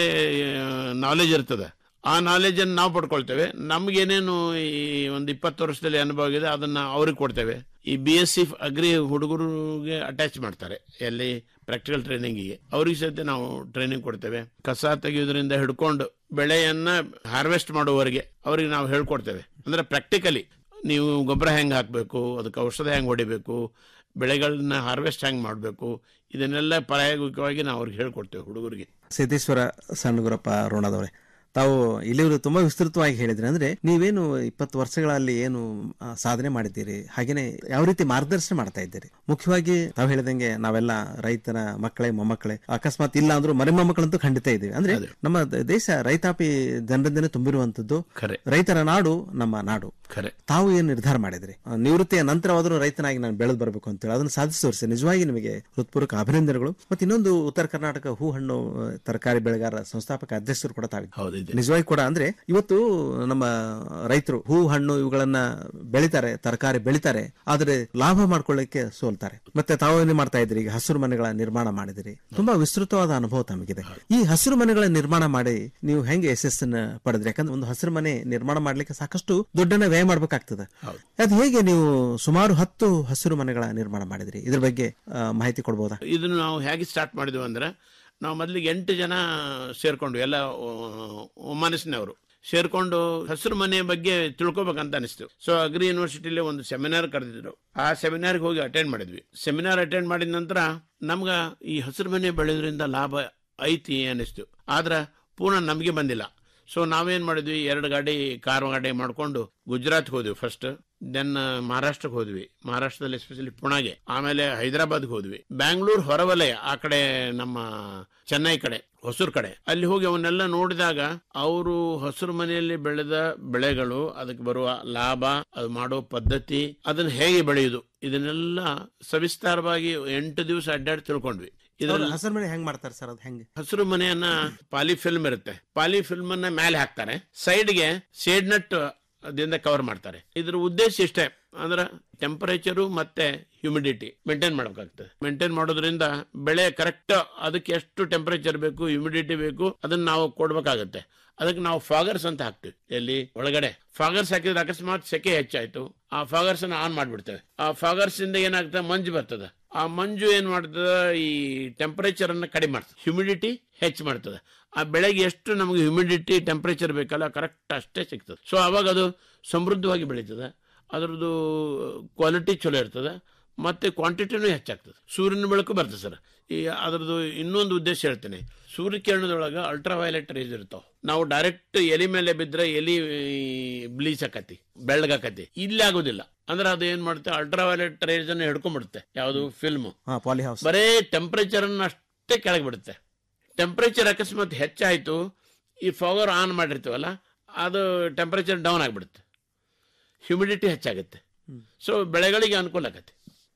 [SPEAKER 21] ನಾಲೆಜ್ ಇರ್ತದೆ ಆ ನಾಲೆಜ್ ಅನ್ನು ನಾವು ಪಡ್ಕೊಳ್ತೇವೆ ನಮ್ಗೇನೇನು ಈ ಒಂದು ಇಪ್ಪತ್ತು ವರ್ಷದಲ್ಲಿ ಅನುಭವ ಆಗಿದೆ ಅದನ್ನ ಅವ್ರಿಗೆ ಕೊಡ್ತೇವೆ ಈ ಬಿ ಎಸ್ ಸಿ ಅಗ್ರಿ ಹುಡುಗರಿಗೆ ಅಟ್ಯಾಚ್ ಮಾಡ್ತಾರೆ ಎಲ್ಲಿ ಪ್ರಾಕ್ಟಿಕಲ್ ಟ್ರೈನಿಂಗಿಗೆ ಅವ್ರಿಗೆ ಸಹಿತ ನಾವು ಟ್ರೈನಿಂಗ್ ಕೊಡ್ತೇವೆ ಕಸ ತೆಗೆಯೋದ್ರಿಂದ ಹಿಡ್ಕೊಂಡು ಬೆಳೆಯನ್ನ ಹಾರ್ವೆಸ್ಟ್ ಮಾಡುವವರೆಗೆ ಅವ್ರಿಗೆ ನಾವು ಹೇಳ್ಕೊಡ್ತೇವೆ ಅಂದ್ರೆ ಪ್ರಾಕ್ಟಿಕಲಿ ನೀವು ಗೊಬ್ಬರ ಹೆಂಗ್ ಹಾಕಬೇಕು ಅದಕ್ಕೆ ಔಷಧ ಹೆಂಗ್ ಹೊಡಿಬೇಕು ಬೆಳೆಗಳನ್ನ ಹಾರ್ವೆಸ್ಟ್ ಹೆಂಗ್ ಮಾಡಬೇಕು ಇದನ್ನೆಲ್ಲ ಪ್ರಾಯೋಗಿಕವಾಗಿ ನಾವು ಅವ್ರಿಗೆ ಹೇಳ್ಕೊಡ್ತೇವೆ ಹುಡುಗರಿಗೆ
[SPEAKER 20] ಸಿದ್ದೇಶ್ವರ ಸಣ್ಣಗುರಪ್ಪ ರೋಣದವರೇ ತಾವು ಇಲ್ಲಿವರು ತುಂಬಾ ವಿಸ್ತೃತವಾಗಿ ಹೇಳಿದ್ರಿ ಅಂದ್ರೆ ನೀವೇನು ಇಪ್ಪತ್ತು ವರ್ಷಗಳಲ್ಲಿ ಏನು ಆ, ಸಾಧನೆ ಮಾಡಿದ್ದೀರಿ ಹಾಗೇನೆ ಯಾವ ರೀತಿ ಮಾರ್ಗದರ್ಶನ ಮಾಡ್ತಾ ಇದ್ದೀರಿ ಮುಖ್ಯವಾಗಿ ತಾವು ಹೇಳಿದಂಗೆ ನಾವೆಲ್ಲ ರೈತನ ಮಕ್ಕಳೇ ಮೊಮ್ಮಕ್ಕಳೇ ಅಕಸ್ಮಾತ್ ಇಲ್ಲ ಅಂದ್ರೂ ಮರಿ ಮೊಮ್ಮಕ್ಕಳಂತೂ ಖಂಡಿತ ಇದ್ದೀವಿ ಅಂದ್ರೆ ನಮ್ಮ ದ- ದೇಶ ರೈತಾಪಿ ಜನರಿಂದನೇ ತುಂಬಿರುವಂತದ್ದು
[SPEAKER 21] ಖರೆ
[SPEAKER 20] ರೈತರ ನಾಡು ನಮ್ಮ ನಾಡು
[SPEAKER 21] ಖರೆ
[SPEAKER 20] ತಾವು ಏನು ನಿರ್ಧಾರ ಮಾಡಿದ್ರಿ ಆ, ನಿವೃತ್ತಿಯ ನಂತರವಾದರೂ ರೈತನಾಗಿ ನಾನು ಬೆಳೆದು ಬರಬೇಕು ಅಂತೇಳಿ ಅದನ್ನು ಸಾಧಿಸಿ ತೋರಿಸಿ ನಿಜವಾಗಿ ನಿಮಗೆ ಹೃತ್ಪೂರ್ವಕ ಅಭಿನಂದನೆಗಳು ಮತ್ತೆ ಇನ್ನೊಂದು ಉತ್ತರ ಕರ್ನಾಟಕ ಹೂ ಹಣ್ಣು ಆ, ತರಕಾರಿ ಬೆಳೆಗಾರ ಸಂಸ್ಥಾಪಕ ಅಧ್ಯಕ್ಷರು ಕೂಡ ತಾವಿದ್ದೀರಿ ನಿಜವಾಗಿ ಕೂಡ ಅಂದ್ರೆ ಇವತ್ತು ನಮ್ಮ ರೈತರು ಹೂ ಹಣ್ಣು ಇವುಗಳನ್ನ ಬೆಳಿತಾರೆ ತರಕಾರಿ ಬೆಳಿತಾರೆ ಆದ್ರೆ ಲಾಭ ಮಾಡ್ಕೊಳ್ಳಿಕ್ಕೆ ಸೋಲ್ತಾರೆ ಮತ್ತೆ ತಾವು ಏನೇ ಮಾಡ್ತಾ ಇದ್ರಿ ಈಗ ಹಸಿರು ಮನೆಗಳ ನಿರ್ಮಾಣ ಮಾಡಿದಿರಿ ತುಂಬಾ ವಿಸ್ತೃತವಾದ ಅನುಭವ ತಮಗಿದೆ ಈ ಹಸಿರು ಮನೆಗಳ ನಿರ್ಮಾಣ ಮಾಡಿ ನೀವು ಹೆಂಗೆ ಯಶಸ್ಸನ್ನ ಪಡೆದ್ರಿ ಯಾಕಂದ್ರೆ ಒಂದು ಹಸಿರು ಮನೆ ನಿರ್ಮಾಣ ಮಾಡ್ಲಿಕ್ಕೆ ಸಾಕಷ್ಟು ದುಡ್ಡನ್ನ ವ್ಯಯ ಮಾಡ್ಬೇಕಾಗ್ತದೆ ಅದು ಹೇಗೆ ನೀವು ಸುಮಾರು ಹತ್ತು ಹಸಿರು ಮನೆಗಳ ನಿರ್ಮಾಣ ಮಾಡಿದ್ರಿ ಇದ್ರ ಬಗ್ಗೆ ಆ, ಮಾಹಿತಿ ಕೊಡ್ಬೋದಾ
[SPEAKER 21] ಇದನ್ನು ನಾವು ಹೇಗೆ ಸ್ಟಾರ್ಟ್ ಮಾಡಿದ್ವಿ ಅಂದ್ರೆ ನಾವು ಮೊದಲಿಗೆ ಎಂಟು ಜನ ಸೇರ್ಕೊಂಡು ಎಲ್ಲ ಒಮ್ಮನಸ್ಸಿನವರು ಸೇರ್ಕೊಂಡು ಹಸಿರು ಮನೆ ಬಗ್ಗೆ ತಿಳ್ಕೊಬೇಕಂತ ಅನಿಸ್ತು ಸೊ ಅಗ್ರಿ ಯೂನಿವರ್ಸಿಟಿಲಿ ಒಂದು ಸೆಮಿನಾರ್ ಕರೆದಿದ್ರು ಆ ಸೆಮಿನಾರ್ಗೆ ಹೋಗಿ ಅಟೆಂಡ್ ಮಾಡಿದ್ವಿ ಸೆಮಿನಾರ್ ಅಟೆಂಡ್ ಮಾಡಿದ ನಂತರ ನಮ್ಗ ಈ ಹಸಿರು ಮನೆ ಬೆಳೆಯೋದ್ರಿಂದ ಲಾಭ ಐತಿ ಅನಿಸ್ತು ಆದ್ರ ಪೂರ್ಣ ನಮಗೆ ಬಂದಿಲ್ಲ ಸೊ ನಾವೇನ್ ಮಾಡಿದ್ವಿ ಎರಡು ಗಾಡಿ ಕಾರ್ ಗಾಡಿ ಮಾಡ್ಕೊಂಡು ಗುಜರಾತ್ ಹೋದ್ವಿ ಫಸ್ಟ್ ದೆನ್ ಮಹಾರಾಷ್ಟ್ರಕ್ಕೆ ಹೋದ್ವಿ ಮಹಾರಾಷ್ಟ್ರದಲ್ಲಿ ಎಸ್ಪೆಷಲಿ ಪುಣೆಗೆ ಆಮೇಲೆ ಹೈದರಾಬಾದ್ಗೆ ಹೋದ್ವಿ ಬ್ಯಾಂಗ್ಳೂರ್ ಹೊರವಲಯ ಆ ಕಡೆ ನಮ್ಮ ಚೆನ್ನೈ ಕಡೆ ಹೊಸೂರ್ ಕಡೆ ಅಲ್ಲಿ ಹೋಗಿ ಅವನ್ನೆಲ್ಲ ನೋಡಿದಾಗ ಅವರು ಹಸಿರು ಮನೆಯಲ್ಲಿ ಬೆಳೆದ ಬೆಳೆಗಳು ಅದಕ್ಕೆ ಬರುವ ಲಾಭ ಅದು ಮಾಡೋ ಪದ್ಧತಿ ಅದನ್ನ ಹೇಗೆ ಬೆಳೆಯುದು ಇದನ್ನೆಲ್ಲ ಸವಿಸ್ತಾರವಾಗಿ ಎಂಟು ದಿವಸ ಅಡ್ಡಾಡಿ ತಿಳ್ಕೊಂಡ್ವಿ
[SPEAKER 20] ಅವ್ರು ಹಸಿರು ಮನೆ ಹೆಂಗ್ ಮಾಡ್ತಾರೆ ಸರ್ ಅದು ಹೆಂಗೆ
[SPEAKER 21] ಹಸಿರು ಮನೆಯನ್ನ ಪಾಲಿ ಫಿಲ್ಮ್ ಇರುತ್ತೆ ಪಾಲಿ ಫಿಲ್ಮ್ ಅನ್ನ ಮೇಲೆ ಹಾಕ್ತಾರೆ ಸೈಡ್ಗೆ ಶೇಡ್ ನಟ್ ಅದಿಂದ ಕವರ್ ಮಾಡ್ತಾರೆ ಇದ್ರ ಉದ್ದೇಶ ಇಷ್ಟೇ ಅಂದ್ರೆ ಟೆಂಪರೇಚರು ಮತ್ತೆ ಹ್ಯುಮಿಡಿಟಿ ಮೇಂಟೈನ್ ಮಾಡಬೇಕಾಗ್ತದೆ ಮೇಂಟೈನ್ ಮಾಡೋದ್ರಿಂದ ಬೆಳೆ ಕರೆಕ್ಟ್ ಅದಕ್ಕೆ ಎಷ್ಟು ಟೆಂಪರೇಚರ್ ಬೇಕು ಹ್ಯುಮಿಡಿಟಿ ಬೇಕು ಅದನ್ನ ನಾವು ಕೊಡ್ಬೇಕಾಗತ್ತೆ ಅದಕ್ಕೆ ನಾವು ಫಾಗರ್ಸ್ ಅಂತ ಹಾಕ್ತಿವಿ ಎಲ್ಲಿ ಒಳಗಡೆ ಫಾಗರ್ಸ್ ಹಾಕಿದ್ರೆ ಅಕಸ್ಮಾತ್ ಸೆಕೆ ಹೆಚ್ಚಾಯ್ತು ಆ ಫಾಗರ್ಸ್ ಅನ್ನ ಆನ್ ಮಾಡ್ಬಿಡ್ತೇವೆ ಆ ಫಾಗರ್ಸ್ ಇಂದ ಏನಾಗ್ತದೆ ಮಂಜು ಬರ್ತದೆ ಆ ಮಂಜು ಏನ್ ಮಾಡ್ತದೆ ಈ ಟೆಂಪರೇಚರ್ ಅನ್ನ ಕಡಿಮೆ ಮಾಡ್ತದೆ ಹ್ಯುಮಿಡಿಟಿ ಹೆಚ್ಚು ಮಾಡ್ತದೆ ಆ ಬೆಳೆಗೆ ಎಷ್ಟು ನಮಗೆ ಹ್ಯುಮಿಡಿಟಿ ಟೆಂಪರೇಚರ್ ಬೇಕಲ್ಲ ಕರೆಕ್ಟ್ ಅಷ್ಟೇ ಸಿಗ್ತದೆ ಸೊ ಅವಾಗ ಅದು ಸಮೃದ್ಧವಾಗಿ ಬೆಳೀತದೆ ಅದರದ್ದು ಕ್ವಾಲಿಟಿ ಚಲೋ ಇರ್ತದೆ ಮತ್ತೆ ಕ್ವಾಂಟಿಟಿನೂ ಹೆಚ್ಚಾಗ್ತದೆ ಸೂರ್ಯನ ಬೆಳಕು ಬರ್ತದೆ ಸರ್ ಈ ಅದ್ರದ್ದು ಇನ್ನೊಂದು ಉದ್ದೇಶ ಹೇಳ್ತೇನೆ ಸೂರ್ಯಕಿರಣದೊಳಗೆ ಅಲ್ಟ್ರಾ ವೈಲೆಟ್ ರೇಸ್ ಇರ್ತಾವ ನಾವು ಡೈರೆಕ್ಟ್ ಎಲಿ ಮೇಲೆ ಬಿದ್ರೆ ಎಲಿ ಬ್ಲೀಚ್ ಆಕತಿ ಬೆಳ್ಳಗಾಕತಿ ಇಲ್ಲಿ ಆಗೋದಿಲ್ಲ ಅಂದ್ರೆ ಅದು ಏನ್ ಮಾಡುತ್ತೆ ಅಲ್ಟ್ರಾ ವೈಲೆಟ್ ರೇಸ್ ಅನ್ನು ಹಿಡ್ಕೊಂಡ್ಬಿಡುತ್ತೆ ಯಾವುದು ಫಿಲ್ಮ್
[SPEAKER 20] ಹಾ ಪಾಲಿ ಹೌಸ್
[SPEAKER 21] ಬರೇ ಟೆಂಪರೇಚರ್ ಅನ್ನು ಅಷ್ಟೇ ಕೆಳಗೆ ಬಿಡುತ್ತೆ ಟೆಂಪರೇಚರ್ ಅಕಸ್ಮಾತ್ ಹೆಚ್ಚಾಯ್ತು ಈ ಫವರ್ ಆನ್ ಮಾಡಿರ್ತೀವಲ್ಲ ಅದು ಟೆಂಪರೇಚರ್ ಡೌನ್ ಆಗಿಬಿಡುತ್ತೆ ಹ್ಯುಮಿಡಿಟಿ ಹೆಚ್ಚಾಗುತ್ತೆ ಸೊ ಬೆಳೆಗಳಿಗೆ ಅನುಕೂಲ ಆಗತ್ತೆ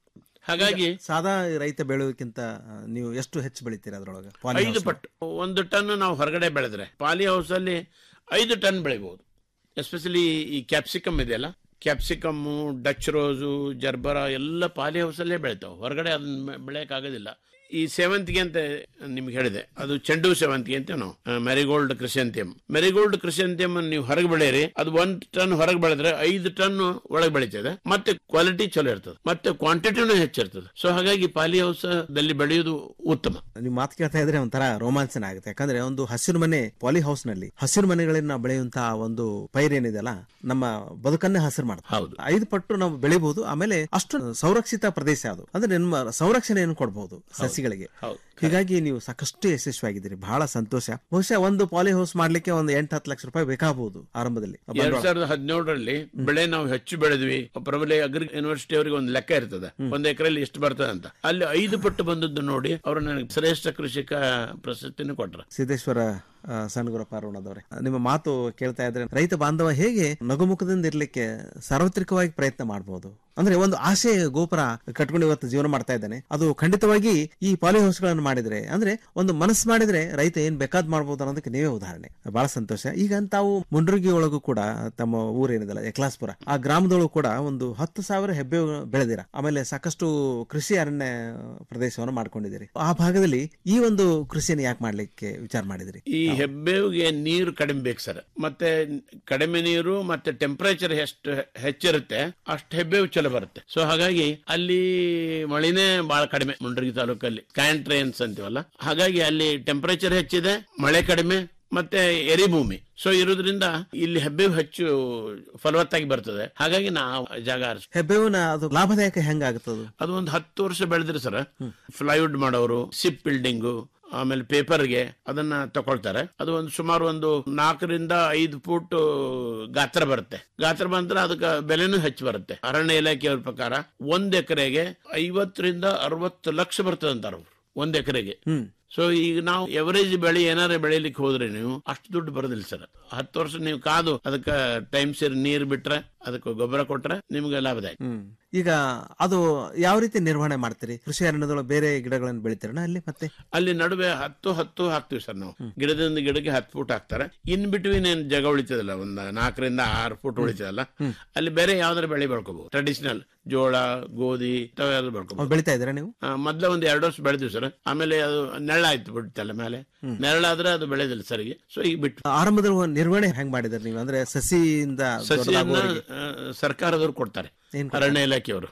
[SPEAKER 21] ಹಾಗಾಗಿ
[SPEAKER 20] ಸಾದಾ ರೈತ ಬೆಳೆಯೋದಕ್ಕಿಂತ ಆ, ನೀವು ಎಷ್ಟು ಹೆಚ್ಚು ಬೆಳಿತೀರಾ ಅದ್ರೊಳಗೆ ಪಾಲಿ
[SPEAKER 21] ಐದು
[SPEAKER 20] ಹೌಸ್ನಲ್ಲಿ?
[SPEAKER 21] ಪಟ್ಟು ಒಂದು ಟನ್ ನಾವು ಹೊರಗಡೆ ಬೆಳೆದ್ರೆ ಪಾಲಿ ಹೌಸ್ ಅಲ್ಲಿ ಐದು ಟನ್ ಬೆಳಿಬಹುದು ಎಸ್ಪೆಷಲಿ ಈ ಕ್ಯಾಪ್ಸಿಕಮ್ ಇದೆಯಲ್ಲ ಕ್ಯಾಪ್ಸಿಕಮ್ಮು ಡಚ್ ರೋಸು ಜರ್ಬರ ಎಲ್ಲ ಪಾಲಿ ಹೌಸ್ ಅಲ್ಲೇ ಬೆಳಿತಾವೆ ಹೊರಗಡೆ ಅದನ್ನ ಬೆಳೆಯಕ್ ಆಗೋದಿಲ್ಲ ಈ ಸೇವಂತಿಗೆ ಅಂತ ನಿಮ್ಗೆ ಹೇಳಿದೆ ಅದು ಚೆಂಡು ಸೇವಂತಿಗೆ ಅಂತ ನಾವು ಮೆರಿಗೋಲ್ಡ್ ಕ್ರಿಸೆಂತಿಯಂ ಮೆರಿಗೋಲ್ಡ್ ಕ್ರಿಸೆಂತಿಯಂ ನೀವು ಹೊರಗೆ ಬೆಳೆಯಿರಿ ಅದು ಒಂದ್ ಟನ್ ಹೊರಗೆ ಬೆಳೆದ್ರೆ ಐದು ಟನ್ ಒಳಗೆ ಬೆಳೀತದೆ ಮತ್ತೆ ಕ್ವಾಲಿಟಿ ಚಲೋ ಇರ್ತದೆ ಮತ್ತೆ ಕ್ವಾಂಟಿಟಿನೂ ಹೆಚ್ಚಿರ್ತದೆ ಸೊ ಹಾಗಾಗಿ ಪಾಲಿ ಹೌಸ್ ದಲ್ಲಿ ಬೆಳೆಯೋದು ಉತ್ತಮ
[SPEAKER 20] ನೀವು ಮಾತು ಕೇಳ್ತಾ ಇದ್ರೆ ಒಂಥರ ರೋಮಾಂಚನ ಆಗುತ್ತೆ ಯಾಕಂದ್ರೆ ಒಂದು ಹಸಿರು ಮನೆ ಪಾಲಿ ಹೌಸ್ ನಲ್ಲಿ ಹಸಿರು ಮನೆಗಳನ್ನ ಬೆಳೆಯುವಂತಹ ಒಂದು ಪೈರ್ ಏನಿದೆಯಲ್ಲ ನಮ್ಮ ಬದುಕನ್ನೇ ಹಸಿರು ಮಾಡುತ್ತೆ
[SPEAKER 21] ಹೌದು
[SPEAKER 20] ಐದು ಪಟ್ಟು ನಾವು ಬೆಳಿಬಹುದು ಆಮೇಲೆ ಅಷ್ಟು ಸಂರಕ್ಷಿತ ಪ್ರದೇಶ ಅದು ಅಂದ್ರೆ ನಿಮ್ಮ ಸಂರಕ್ಷಣೆಯನ್ನು ಕೊಡಬಹುದು ಸಸಿಗಳಿಗೆ
[SPEAKER 21] ಹೌದು
[SPEAKER 20] ಹೀಗಾಗಿ ನೀವು ಸಾಕಷ್ಟು ಯಶಸ್ವಿಯಾಗಿದ್ದೀರಿ ಬಹಳ ಸಂತೋಷ ಬಹುಶಃ ಒಂದು ಪಾಲಿ ಹೌಸ್ ಮಾಡ್ಲಿಕ್ಕೆ ಒಂದು ಎಂಟು ಹತ್ತು ಲಕ್ಷ ರೂಪಾಯಿ ಬೇಕಾಗಬಹುದು ಆರಂಭದಲ್ಲಿ
[SPEAKER 21] ಎರಡ್
[SPEAKER 20] ಬಂಡವಾಳ.
[SPEAKER 21] ಸಾವಿರದ ಹದಿನೇಳರಲ್ಲಿ ಬೆಳೆ ನಾವು ಹೆಚ್ಚು ಬೆಳೆದ್ವಿ ಪ್ರಬಲ ಅಗ್ರಿ ಯೂನಿವರ್ಸಿಟಿ ಅವರಿಗೆ ಒಂದು ಲೆಕ್ಕ ಇರ್ತದೆ ಒಂದ್ ಎಕರೆಯಲ್ಲಿ ಎಷ್ಟು ಬರ್ತದೆ ಅಂತ ಅಲ್ಲಿ ಐದು ಪಟ್ಟು ಬಂದದ್ದು ನೋಡಿ ಅವರು ನನಗೆ ಶ್ರೇಷ್ಠ ಕೃಷಿಕ ಪ್ರಶಸ್ತಿನೂ ಕೊಟ್ರ
[SPEAKER 20] ಸಿದ್ದೇಶ್ವರ ಆ, ಸಣ್ಣಗುರಪ್ಪ ಅರುಣದವರೇ ನಿಮ್ಮ ಮಾತು ಕೇಳ್ತಾ ಇದ್ರೆ ರೈತ ಬಾಂಧವ ಹೇಗೆ ನಗುಮುಖದಿಂದ ಇರ್ಲಿಕ್ಕೆ ಸಾರ್ವತ್ರಿಕವಾಗಿ ಪ್ರಯತ್ನ ಮಾಡಬಹುದು ಅಂದ್ರೆ ಒಂದು ಆಸೆ ಗೋಪುರ ಕಟ್ಕೊಂಡು ಇವತ್ತು ಜೀವನ ಮಾಡ್ತಾ ಇದ್ದಾನೆ ಅದು ಖಂಡಿತವಾಗಿ ಈ ಪಾಲಿ ಹೌಸ್ಗಳನ್ನು ಮಾಡಿದ್ರೆ ಅಂದ್ರೆ ಒಂದು ಮನಸ್ಸು ಮಾಡಿದ್ರೆ ರೈತ ಏನ್ ಬೇಕಾದ್ ಮಾಡ್ಬೋದು ಅನ್ನೋದಕ್ಕೆ ನೀವೇ ಉದಾಹರಣೆ ಬಹಳ ಸಂತೋಷ ಈಗ ತಾವು ಮುಂಡ್ರಗಿ ಒಳಗೂ ಕೂಡ ತಮ್ಮ ಊರೇನಿದಲ್ಲ ಯಕ್ಲಾಸ್ಪುರ ಆ ಗ್ರಾಮದೊಳಗೂ ಕೂಡ ಒಂದು ಹತ್ತು ಸಾವಿರ ಹೆಬ್ಬೆ ಬೆಳೆದಿರ ಆಮೇಲೆ ಸಾಕಷ್ಟು ಕೃಷಿ ಅರಣ್ಯ ಪ್ರದೇಶವನ್ನು ಮಾಡ್ಕೊಂಡಿದ್ದೀರಿ ಆ ಭಾಗದಲ್ಲಿ ಈ ಒಂದು ಕೃಷಿಯನ್ನು ಯಾಕೆ ಮಾಡ್ಲಿಕ್ಕೆ ವಿಚಾರ ಮಾಡಿದಿರಿ
[SPEAKER 21] ಈ ಹೆಬ್ಬೇವಿಗೆ ನೀರು ಕಡಿಮೆ ಬೇಕು ಸರ್ ಮತ್ತೆ ಕಡಿಮೆ ನೀರು ಮತ್ತೆ ಟೆಂಪರೇಚರ್ ಎಷ್ಟು ಹೆಚ್ಚಿರುತ್ತೆ ಅಷ್ಟು ಹೆಬ್ಬೇವು ಚಲೋ ಬರುತ್ತೆ ಸೊ ಹಾಗಾಗಿ ಅಲ್ಲಿ ಮಳಿನೇ ಬಹಳ ಕಡಿಮೆ ಮುಂಡ್ರಗಿ ತಾಲೂಕಲ್ಲಿ ಕ್ಯಾಂಟ್ರೇನ್ಸ್ ಅಂತೀವಲ್ಲ ಹಾಗಾಗಿ ಅಲ್ಲಿ ಟೆಂಪರೇಚರ್ ಹೆಚ್ಚಿದೆ ಮಳೆ ಕಡಿಮೆ ಮತ್ತೆ ಎರಿಭೂಮಿ ಸೊ ಇರೋದ್ರಿಂದ ಇಲ್ಲಿ ಹೆಬ್ಬೇವು ಹೆಚ್ಚು ಫಲವತ್ತಾಗಿ ಬರ್ತದೆ ಹಾಗಾಗಿ ನಾವು ಜಾಗ ಆರಿಸ್
[SPEAKER 20] ಹೆಬ್ಬೇವಿನ ಅದು ಲಾಭದಾಯಕ ಹೆಂಗಾಗುತ್ತದು
[SPEAKER 21] ಅದು ಒಂದು ಹತ್ತು ವರ್ಷ ಬೆಳೆದ್ರಿ ಸರ್ ಫ್ಲೈವುಡ್ ಮಾಡೋರು ಸಿಪ್ ಬಿಲ್ಡಿಂಗು ಆಮೇಲೆ ಪೇಪರ್ಗೆ ಅದನ್ನ ತಗೊಳ್ತಾರೆ ಅದು ಒಂದು ಸುಮಾರು ಒಂದು ನಾಲ್ಕರಿಂದ ಐದು ಫೂಟ್ ಗಾತ್ರ ಬರುತ್ತೆ ಗಾತ್ರ ಬಂದ್ರೆ ಅದಕ್ಕೆ ಬೆಲೆನೂ ಹೆಚ್ಚು ಬರುತ್ತೆ ಅರಣ್ಯ ಇಲಾಖೆಯವ್ರ ಪ್ರಕಾರ ಒಂದ್ ಎಕರೆಗೆ ಐವತ್ತರಿಂದ ಅರವತ್ತು ಲಕ್ಷ ಬರ್ತದೆ ಅಂತಾರ ಅವ್ರು ಒಂದ್ ಎಕರೆಗೆ ಸೊ ಈಗ ನಾವು ಎವರೇಜ್ ಬೆಳೆ ಏನಾರ ಬೆಳಿಲಿಕ್ಕೆ ಹೋದ್ರೆ ನೀವು ಅಷ್ಟು ದುಡ್ಡು ಬರೋದಿಲ್ಲ ಸರ್ ಹತ್ತು ವರ್ಷ ನೀವು ಕಾದು ಅದಕ್ಕೆ ಟೈಮ್ ಸೇರಿ ನೀರು ಬಿಟ್ರೆ ಅದಕ್ಕೆ ಗೊಬ್ಬರ ಕೊಟ್ರೆ ನಿಮ್ಗೆ ಲಾಭದಾಯಕ
[SPEAKER 20] ಹ್ಮ್ ಈಗ ಅದು ಯಾವ ರೀತಿ ನಿರ್ವಹಣೆ ಮಾಡ್ತೀರಿ ಕೃಷಿ ಅರಣ್ಯದೊಳಗೆ ಬೇರೆ ಗಿಡಗಳನ್ನು ಬೆಳಿತೀರಣ ಅಲ್ಲಿ ಮತ್ತೆ
[SPEAKER 21] ಅಲ್ಲಿ ನಡುವೆ ಹತ್ತು ಹತ್ತು ಹಾಕ್ತಿವಿ ಸರ್ ನಾವು ಗಿಡದಿಂದ ಗಿಡಕ್ಕೆ ಹತ್ತು ಫೂಟ್ ಹಾಕ್ತಾರೆ ಇನ್ ಬಿಟ್ವೀನ್ ಏನ್ ಜಾಗ ಉಳಿತದಲ್ಲ ಒಂದ್ ನಾಲ್ಕರಿಂದ ಆರು ಫೂಟ್ ಉಳಿತದಲ್ಲ ಅಲ್ಲಿ ಬೇರೆ ಯಾವ್ದಾರ ಬೆಳೆ ಬೆಳ್ಕೋಬಹುದು ಟ್ರೆಡಿಷನಲ್ ಜೋಳ ಗೋಧಿ ಯಾವ್ದಾದ್ರು ಬೆಳ್ಕೋಬಹುದು
[SPEAKER 20] ಅವ್ ಬೆಳಿತಾ ಇದ್ದೀರಾ ನೀವು
[SPEAKER 21] ಮೊದ್ಲ ಒಂದ್ ಎರಡು ವರ್ಷ ಬೆಳೆದಿವಿ ಸರ್ ಆಮೇಲೆ ಅದು ನೆರಳಾಯ್ತು ಬಿಡ್ತಲ್ಲ ಮೇಲೆ ನೆರಳಾದ್ರೆ ಅದು ಬೆಳೆದಿಲ್ಲ ಸರಿಗೆ ಸೊ ಈಗ ಬಿಟ್ಟು
[SPEAKER 20] ಆರಂಭದಲ್ಲಿ ಒಂದು ನಿರ್ವಹಣೆ ಹೆಂಗ್ ಮಾಡಿದ್ರಿ ನೀವು ಅಂದ್ರೆ ಸಸಿಯಿಂದ
[SPEAKER 21] ಸಸಿಯನ್ನ
[SPEAKER 20] ದೊಡ್ಡದಾಗುವವರೆಗೆ?
[SPEAKER 21] ಆ, ಸರ್ಕಾರದವ್ರು ಕೊಡ್ತಾರೆ
[SPEAKER 20] ಏನ್ ಕೊಡ್ತಾರೆ?
[SPEAKER 21] ಅರಣ್ಯ ಇಲಾಖೆಯವರು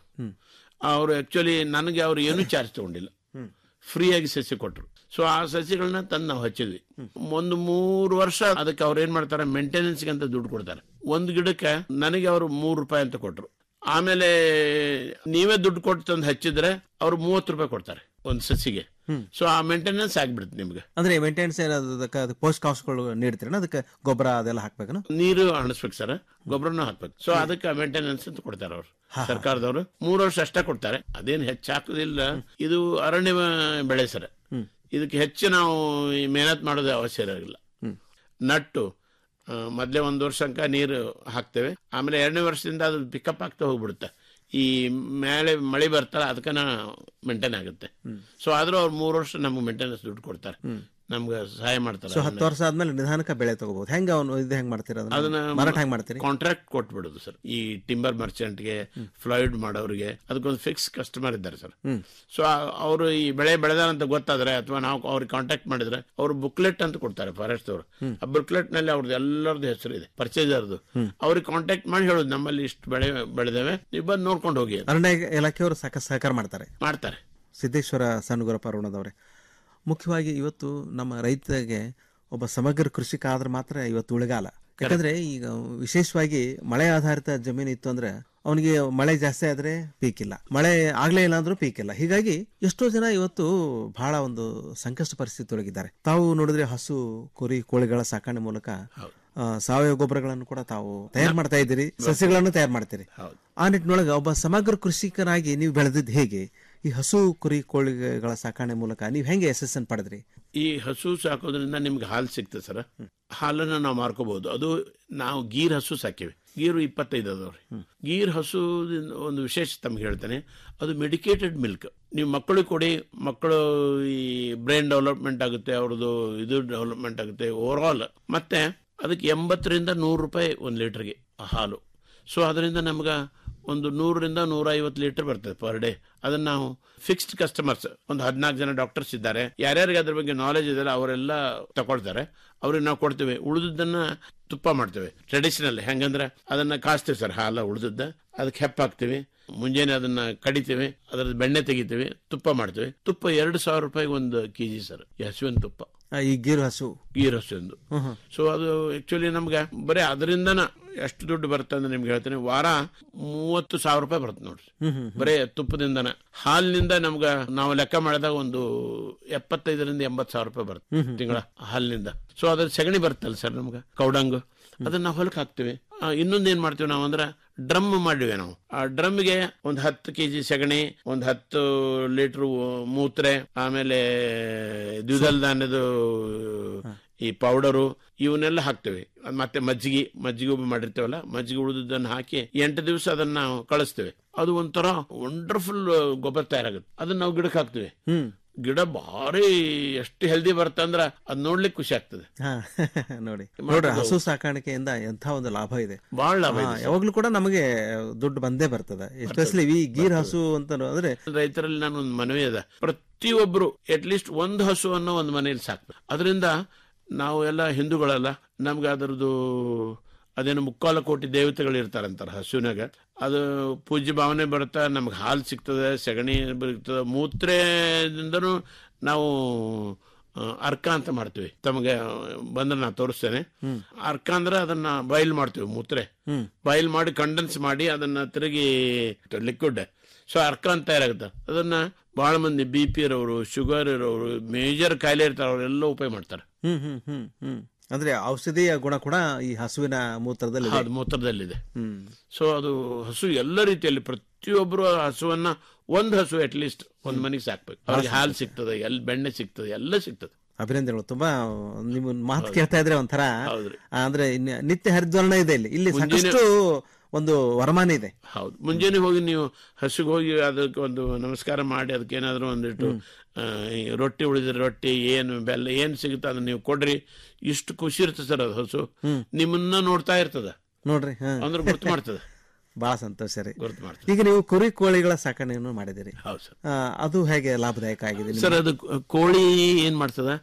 [SPEAKER 21] ಅವರು ಆಕ್ಚುಲಿ ನನಗೆ ಅವ್ರು ಏನೂ ಚಾರ್ಜ್ ತಗೊಂಡಿಲ್ಲ ಫ್ರೀಯಾಗಿ ಸಸಿ ಕೊಟ್ರು ಸೊ ಆ ಸಸಿಗಳನ್ನ ತಂದು ನಾವು ಹಚ್ಚಿದ್ವಿ ಒಂದು ಮೂರು ವರ್ಷ ಅದಕ್ಕೆ ಅವ್ರು ಏನ್ ಮಾಡ್ತಾರೆ ಮೇಂಟೆನೆನ್ಸ್ ಅಂತ ದುಡ್ಡು ಕೊಡ್ತಾರೆ ಒಂದು ಗಿಡಕ್ಕೆ ನನಗೆ ಅವರು ಮೂರು ರೂಪಾಯಿ ಅಂತ ಕೊಟ್ರು ಆಮೇಲೆ ನೀವೇ ದುಡ್ಡು ಕೊಟ್ಟು ತಂದು ಹಚ್ಚಿದ್ರೆ ಅವ್ರು ಮೂವತ್ತು ರೂಪಾಯಿ ಕೊಡ್ತಾರೆ ಒಂದು ಸಸಿಗೆ ಸೊ ಆ ಮೇಂಟೆನೆನ್ಸ್ ಆಗ್ಬಿಡುತ್ತೆ ನಿಮ್ಗೆ
[SPEAKER 20] ಅಂದ್ರೆ ಮೇಂಟೆನೆನ್ಸ್ ಅದಕ್ಕೆ ಅದಕ್ಕೆ ಪೋಷಕಾಂಶಗಳು ನೀಡ್ತೀರಣ ಅದಕ್ಕೆ ಗೊಬ್ಬರ ಅದೆಲ್ಲ ಹಾಕ್ಬೇಕನ
[SPEAKER 21] ನೀರು ಹಣಿಸ್ಬೇಕು ಸರ್ ಗೊಬ್ಬರನೂ ಹಾಕ್ಬೇಕು ಸೊ ಅದಕ್ಕೆ ಮೇಂಟೆನೆನ್ಸ್ ಅಂತ ಕೊಡ್ತಾರೆ ಅವ್ರು ಸರ್ಕಾರದವರು ಮೂರು ವರ್ಷ ಅಷ್ಟೇ ಕೊಡ್ತಾರೆ ಅದೇನು ಹೆಚ್ಚು ಹಾಕೋದಿಲ್ಲ ಇದು ಅರಣ್ಯ ಬೆಳೆ ಸರ್ ಇದಕ್ಕೆ ಹೆಚ್ಚು ನಾವು ಈ ಮೆಹನತ್ ಮಾಡೋದು ಅವಶ್ಯ ಇರೋದಿಲ್ಲ ನಟ್ಟು ಆ, ಮೊದ್ಲೇ ಒಂದು ವರ್ಷ ತನಕ ನೀರು ಹಾಕ್ತೇವೆ ಆಮೇಲೆ ಎರಡನೇ ವರ್ಷದಿಂದ ಅದು ಪಿಕಪ್ ಆಗ್ತಾ ಹೋಗ್ಬಿಡುತ್ತೆ ಈ ಮೇಲೆ ಮಳೆ ಬರ್ತಲ್ಲ ಅದಕ್ಕೆ ಮೇಂಟೈನ್ ಆಗುತ್ತೆ ಸೊ ಆದ್ರೂ ಅವ್ರು ಮೂರು ವರ್ಷ ನಮ್ಗೆ ಮೇಂಟೆನೆನ್ಸ್ ದುಡ್ಡು ಕೊಡ್ತಾರೆ ನಮ್ಗೆ ಸಹಾಯ ಮಾಡ್ತಾರೆ
[SPEAKER 20] ಸೊ ಹತ್ತು ವರ್ಷ ಆದ್ಮೇಲೆ ನಿಧಾನಕ್ಕೆ ಬೆಳೆ ತಗೋಬಹುದು ಹೆಂಗ ಅವನು ಇದು ಹೆಂಗ್ ಮಾಡ್ತೀರ ಅದನ್ನ
[SPEAKER 21] ಅದನ್ನ
[SPEAKER 20] ಮಾರಾಟ ಹೆಂಗ್ ಮಾಡ್ತೀರಿ
[SPEAKER 21] ಕಾಂಟ್ರಾಕ್ಟ್ ಕೊಟ್ಬಿಡುದು ಸರ್ ಈ ಟಿಂಬರ್ ಮರ್ಚೆಂಟ್ಗೆ ಫ್ಲಾಯ್ಡ್ ಮಾಡೋರಿಗೆ ಅದಕ್ಕೊಂದು ಫಿಕ್ಸ್ ಕಸ್ಟಮರ್ ಇದ್ದಾರೆ ಸರ್ ಸೊ ಅವರು ಈ ಬೆಳೆ ಬೆಳೆದ ಅಂತ ಗೊತ್ತಾದ್ರೆ ಅಥವಾ ನಾವು ಅವ್ರಿಗೆ ಕಾಂಟ್ಯಾಕ್ಟ್ ಮಾಡಿದ್ರೆ ಅವರು ಬುಕ್ಲೆಟ್ ಅಂತ ಕೊಡ್ತಾರೆ ಫಾರೆಸ್ಟ್ ಅವರು ಆ ಬುಕ್ಲೆಟ್ ನಲ್ಲಿ ಅವ್ರದ್ದು ಎಲ್ಲರದ್ದು ಹೆಸರು ಇದೆ ಪರ್ಚೇಸರ್ದು ಅವ್ರಿಗೆ ಕಾಂಟ್ಯಾಕ್ಟ್ ಮಾಡಿ ಹೇಳೋದು ನಮ್ಮಲ್ಲಿ ಇಷ್ಟು ಬೆಳೆ ಬೆಳೆದೇವೆ ನೀವು ಬಂದು ನೋಡ್ಕೊಂಡು ಹೋಗಿ ಅಂತ.
[SPEAKER 20] ಅರಣ್ಯ ಇಲಾಖೆಯವರು ಸಾಕಷ್ಟು ಸಹಕಾರ ಮಾಡ್ತಾರೆ
[SPEAKER 21] ಮಾಡ್ತಾರೆ
[SPEAKER 20] ಸಿದ್ದೇಶ್ವರ ಸಣ್ಣಗುರಪ್ಪ ಅರುಣದವರೇ ಮುಖ್ಯವಾಗಿ ಇವತ್ತು ನಮ್ಮ ರೈತರಿಗೆ ಒಬ್ಬ ಸಮಗ್ರ ಕೃಷಿಕ ಆದ್ರೆ ಮಾತ್ರ ಇವತ್ತು ಉಳಿಗಾಲ ಯಾಕಂದ್ರೆ ಈಗ ವಿಶೇಷವಾಗಿ ಮಳೆ ಆಧಾರಿತ ಜಮೀನು ಇತ್ತು ಅಂದ್ರೆ ಅವನಿಗೆ ಮಳೆ ಜಾಸ್ತಿ ಆದ್ರೆ ಪೀಕ್ ಇಲ್ಲ ಮಳೆ ಆಗ್ಲೇ ಇಲ್ಲ ಅಂದ್ರೂ ಪೀಕ್ ಇಲ್ಲ ಹೀಗಾಗಿ ಎಷ್ಟೋ ಜನ ಇವತ್ತು ಬಹಳ ಒಂದು ಸಂಕಷ್ಟ ಪರಿಸ್ಥಿತಿ ಒಳಗಿದ್ದಾರೆ ತಾವು ನೋಡಿದ್ರೆ ಹಸು ಕುರಿ ಕೋಳಿಗಳ ಸಾಕಣೆ ಮೂಲಕ ಆ, ಸಾವಯವ ಗೊಬ್ಬರಗಳನ್ನು ಕೂಡ ತಾವು ತಯಾರು ಮಾಡ್ತಾ ಇದ್ದೀರಿ ಸಸ್ಯಗಳನ್ನು ತಯಾರು ಮಾಡ್ತೀರಿ ಆ ನಿಟ್ಟಿನೊಳಗೆ ಒಬ್ಬ ಸಮಗ್ರ ಕೃಷಿಕನಾಗಿ ನೀವು ಬೆಳೆದಿದ್ದು ಹೇಗೆ ಈ ಹಸು ಕುರಿ ಕೋಳಿಗಳ ಸಾಕಣೆ ಮೂಲಕ ನೀವು ಹೆಂಗೆ ಯಶಸ್ಸನ್ನು ಪಡೆದ್ರಿ
[SPEAKER 21] ಈ ಹಸು ಸಾಕೋದ್ರಿಂದ ನಿಮ್ಗೆ ಹಾಲು ಸಿಗ್ತದೆ ಸರ್ ಹಾಲನ್ನ ನಾವು ಮಾರ್ಕೋಬಹುದು ಅದು ನಾವು ಗೀರ್ ಹಸು ಸಾಕಿವಿ ಗೀರು ಇಪ್ಪತ್ತೈದು ಅದಾವ್ರಿ ಗೀರ್ ಹಸು ಒಂದು ವಿಶೇಷ ತಮ್ಗೆ ಹೇಳ್ತೇನೆ ಅದು ಮೆಡಿಕೇಟೆಡ್ ಮಿಲ್ಕ್ ನೀವು ಮಕ್ಕಳಿಗೆ ಕೊಡಿ ಮಕ್ಕಳು ಈ ಬ್ರೈನ್ ಡೆವಲಪ್ಮೆಂಟ್ ಆಗುತ್ತೆ ಅವ್ರದ್ದು ಇದು ಡೆವಲಪ್ಮೆಂಟ್ ಆಗುತ್ತೆ ಓವರ್ ಆಲ್ ಮತ್ತೆ ಅದಕ್ಕೆ ಎಂಬತ್ತರಿಂದ ನೂರು ರೂಪಾಯಿ ಒಂದು ಲೀಟರ್ಗೆ ಹಾಲು ಸೊ ಅದರಿಂದ ನಮ್ಗೆ ಒಂದು ನೂರರಿಂದ ನೂರ ಐವತ್ತು ಲೀಟರ್ ಬರ್ತದೆ ಪರ್ ಡೇ ಅದನ್ನ ನಾವು ಫಿಕ್ಸ್ಡ್ ಕಸ್ಟಮರ್ಸ್ ಒಂದು ಹದಿನಾಲ್ಕು ಜನ ಡಾಕ್ಟರ್ಸ್ ಇದ್ದಾರೆ ಯಾರ್ಯಾರಿಗೆ ಅದ್ರ ಬಗ್ಗೆ ನಾಲೆಜ್ ಇದೆಯಲ್ಲ ಅವರೆಲ್ಲ ತಗೊಳ್ತಾರೆ ಅವ್ರಿಗೆ ನಾವು ಕೊಡ್ತೇವೆ ಉಳಿದದ್ದನ್ನ ತುಪ್ಪ ಮಾಡ್ತೇವೆ ಟ್ರೆಡಿಷನಲ್ ಹೆಂಗಂದ್ರೆ ಅದನ್ನ ಕಾಸ್ತೀವಿ ಸರ್ ಹಾಲ ಉಳಿದದ್ದ ಅದಕ್ಕೆ ಹೆಪ್ಪ ಹಾಕ್ತಿವಿ ಮುಂಜಾನೆ ಅದನ್ನ ಕಡಿತೇವೆ ಅದರ ಬೆಣ್ಣೆ ತೆಗಿತೇವೆ ತುಪ್ಪ ಮಾಡ್ತೇವೆ ತುಪ್ಪ ಎರಡು ಸಾವಿರ ರೂಪಾಯಿಗೆ ಒಂದು ಕೆಜಿ ಸರ್ ಹಸುವಿನ ತುಪ್ಪ
[SPEAKER 20] ಆ, ಈ ಗೀರು ಹಸು
[SPEAKER 21] ಗೀರ್ ಹಸು ಎಂದು
[SPEAKER 20] ಹ್ಮ್ ಹ್ಮ್.
[SPEAKER 21] ಸೊ ಅದು ಆಕ್ಚುಲಿ ನಮ್ಗೆ ಬರೀ ಅದರಿಂದನ ಎಷ್ಟು ದುಡ್ಡು ಬರುತ್ತೆ ಅಂದ್ರೆ ನಿಮ್ಗೆ ಹೇಳ್ತೇನೆ ವಾರ ಮೂವತ್ತು ಸಾವಿರ ರೂಪಾಯಿ ಬರುತ್ತೆ ನೋಡ್ರಿ
[SPEAKER 20] ಹ್ಮ್ ಹ್ಮ್.
[SPEAKER 21] ಬರೀ ತುಪ್ಪದಿಂದನ ಹಾಲಿನಿಂದ ನಮ್ಗ ನಾವು ಲೆಕ್ಕ ಮಾಡಿದಾಗ ಒಂದು ಎಪ್ಪತ್ತೈದರಿಂದ ಎಂಬತ್ತು ಸಾವಿರ ರೂಪಾಯಿ ಬರುತ್ತೆ
[SPEAKER 20] ಹ್ಮ್ ಹ್ಮ್.
[SPEAKER 21] ತಿಂಗಳ ಹಾಲಿನಿಂದ ಸೊ ಅದ್ರ ಸಗಣಿ ಬರುತ್ತಲ್ಲ ಸರ್ ನಮ್ಗೆ ಕೌಡಂಗ್ ಅದನ್ನ ನಾವು ಹೊಲಕ್ಕೆ ಹಾಕ್ತಿವಿ ಆ, ಇನ್ನೊಂದ್ ಏನ್ ಮಾಡ್ತೀವಿ ನಾವು ಅಂದ್ರೆ ಡ್ರಮ್ ಮಾಡಿವಿ ನಾವು ಆ ಡ್ರಮ್ಗೆ ಒಂದ್ ಹತ್ತು ಕೆಜಿ ಸಗಣಿ ಒಂದ್ ಹತ್ತು ಲೀಟರ್ ಮೂತ್ರೆ ಆಮೇಲೆ ದ್ವಿದಳ ಧಾನ್ಯದ ಈ ಪೌಡರು ಇವನ್ನೆಲ್ಲ ಹಾಕ್ತೇವೆ ಅದ್ ಮತ್ತೆ ಮಜ್ಜಿಗೆ ಮಜ್ಜಿಗೆ ಒಬ್ಬ ಮಾಡಿರ್ತೇವಲ್ಲ ಮಜ್ಜಿಗೆ ಉಳಿದದ್ದನ್ನು ಹಾಕಿ ಎಂಟು ದಿವಸ ಅದನ್ನ ನಾವು ಕಳಿಸ್ತೇವೆ ಅದು ಒಂಥರ ವಂಡರ್ಫುಲ್ ಗೊಬ್ಬರ ತಯಾರಾಗುತ್ತೆ ಅದನ್ನ ನಾವು ಗಿಡಕ್ಕೆ ಹಾಕ್ತಿವಿ
[SPEAKER 20] ಹ್ಮ್
[SPEAKER 21] ಗಿಡ ಭಾರಿ ಎಷ್ಟು ಹೆಲ್ದಿ ಬರುತ್ತೆ ಅಂದ್ರ ಅದ್ ನೋಡ್ಲಿಕ್ಕೆ ಖುಷಿ ಆಗ್ತದೆ
[SPEAKER 20] ಹಾ ನೋಡಿ ನೋಡ್ರಿ ಹಸು ಸಾಕಾಣಿಕೆಯಿಂದ ಎಂಥ ಒಂದು ಲಾಭ ಇದೆ
[SPEAKER 21] ಬಹಳ ಲಾಭ ಇದೆ
[SPEAKER 20] ಹಾ,
[SPEAKER 21] ಸರ್.
[SPEAKER 20] ಯಾವಾಗ್ಲೂ ಕೂಡ ನಮಗೆ ದುಡ್ಡು ಬಂದೇ ಬರ್ತದೆ ಎಸ್ಪೆಷಲಿ ಈ ಗೀರ್ ಹಸು ಅಂತ ಅಂದ್ರೆ
[SPEAKER 21] ರೈತರಲ್ಲಿ ನಾನು ಒಂದು ಮನವಿ ಅದ ಪ್ರತಿಯೊಬ್ರು ಅಟ್ಲೀಸ್ಟ್ ಒಂದು ಹಸುವನ್ನು ಒಂದು ಮನೆಯಲ್ಲಿ ಸಾಕ್ಬೇಕು ಅದರಿಂದ ನಾವು ಎಲ್ಲ ಹಿಂದೂಗಳಲ್ಲ ನಮ್ಗೆ ಅದರದ್ದು ಅದೇನು ಮುಕ್ಕಾಲ ಕೋಟಿ ದೇವತೆಗಳು ಇರ್ತಾರಂತಾರ ಹಸುವಿನಾಗ ಅದು ಪೂಜ್ಯ ಭಾವನೆ ಬರುತ್ತಾ ನಮ್ಗೆ ಹಾಲು ಸಿಗ್ತದೆ ಸಗಣಿ ಬರ್ತದೆ ಮೂತ್ರದಿಂದನೂ ನಾವು ಆ, ಅರ್ಕ ಅಂತ ಮಾಡ್ತೀವಿ ತಮಗೆ ಬಂದ್ರೆ ನಾ ತೋರಿಸ್ತೇನೆ ಅರ್ಕ ಅಂದ್ರೆ ಅದನ್ನ ಬಾಯ್ಲ್ ಮಾಡ್ತೀವಿ ಮೂತ್ರೆ
[SPEAKER 20] ಹ್ಮ್.
[SPEAKER 21] ಬಾಯ್ಲ್ ಮಾಡಿ ಕಂಡೆನ್ಸ್ ಮಾಡಿ ಅದನ್ನ ತಿರುಗಿ ಲಿಕ್ವಿಡ್ ಸೊ ಅರ್ಕ ಅಂತ ತಯಾರಾಗುತ್ತೆ ಅದನ್ನ ಬಹಳ ಮಂದಿ ಬಿ ಪಿ ಇರೋರು ಶುಗರ್ ಇರೋರು ಮೇಜರ್ ಕಾಯಿಲೆ ಇರ್ತಾರೆ ಅವರೆಲ್ಲ ಉಪಯೋಗ ಮಾಡ್ತಾರೆ
[SPEAKER 20] ಹ್ಮ್ ಹ್ಮ್ ಹ್ಮ್ ಹ್ಮ್ ಅಂದ್ರೆ ಔಷಧಿಯ ಗುಣ ಕೂಡ ಈ ಹಸುವಿನ ಮೂತ್ರದಲ್ಲಿ ಇದೆ.
[SPEAKER 21] ಅದು ಮೂತ್ರದಲ್ಲಿದೆ
[SPEAKER 20] ಹ್ಮ್
[SPEAKER 21] ಸೊ ಅದು ಹಸು ಎಲ್ಲ ರೀತಿಯಲ್ಲಿ ಪ್ರತಿಯೊಬ್ಬರು ಹಸುವನ್ನ ಒಂದು ಹಸು ಅಟ್ ಲೀಸ್ಟ್ ಒಂದ್ ಮನೆಗೆ ಸಾಕ್ಬೇಕು ಅವ್ರಿಗೆ ಹಾಲು ಸಿಗ್ತದೆ ಎಲ್ಲಿ ಬೆಣ್ಣೆ ಸಿಗ್ತದೆ ಎಲ್ಲ ಸಿಗ್ತದೆ
[SPEAKER 20] ಅಭಿನಂದನೆಗಳು ತುಂಬಾ ನಿಮ್ಮ ಮಾತು ಕೇಳ್ತಾ ಇದ್ರೆ ಒಂಥರ
[SPEAKER 21] ಹೌದ್ರಿ.
[SPEAKER 20] ಆ, ಅಂದ್ರೆ ಇನ್ನ ನಿತ್ಯ ಹರಿದ್ವರ್ಣ ಇದೆ ಇಲ್ಲಿ ಇಲ್ಲಿ
[SPEAKER 21] ಮುಂಜಾನೆ-
[SPEAKER 20] ಸಾಕಷ್ಟು ಒಂದು ವರಮಾನ ಇದೆ
[SPEAKER 21] ಹೌದು ಮುಂಜಾನೆ ಹೋಗಿ ನೀವು ಹಸುಗೆ ಹೋಗಿ ಅದಕ್ಕೆ ಒಂದು ನಮಸ್ಕಾರ ಮಾಡಿ ಅದಕ್ಕೆ ಏನಾದರೂ ಒಂದಿಟ್ಟು ಆ, ಈ ರೊಟ್ಟಿ ಉಳಿದ್ರೆ ರೊಟ್ಟಿ ಏನು ಬೆಲ್ಲ ಏನು ಸಿಗುತ್ತೆ ಅದನ್ನ ನೀವು ಕೊಡ್ರಿ ಇಷ್ಟು ಖುಷಿ ಇರ್ತದೆ ಸರ್ ಅದು ಹಸು ನಿಮ್ಮನ್ನ ನೋಡ್ತಾ ಇರ್ತದ
[SPEAKER 20] ನೋಡ್ರಿ ಹಾ.
[SPEAKER 21] ಅಂದ್ರೆ ಗುರ್ತು ಮಾಡ್ತದೆ
[SPEAKER 20] ಬಹಳ ಸಂತೋಷ ರೀ
[SPEAKER 21] ಗುರ್ತು ಮಾಡ್ತದೆ
[SPEAKER 20] ಈಗ ನೀವು ಕುರಿ ಕೋಳಿಗಳ ಸಾಕಣೆಯನ್ನು ಮಾಡಿದಿರಿ
[SPEAKER 21] ಹೌದು ಸರ್
[SPEAKER 20] ಆ, ಅದು ಹೇಗೆ ಲಾಭದಾಯಕ ಆಗಿದೆ ನಿಮ್ಗೆ?
[SPEAKER 21] ಸರ್ ಅದು ಕೋಳಿ ಏನ್ ಮಾಡ್ತದ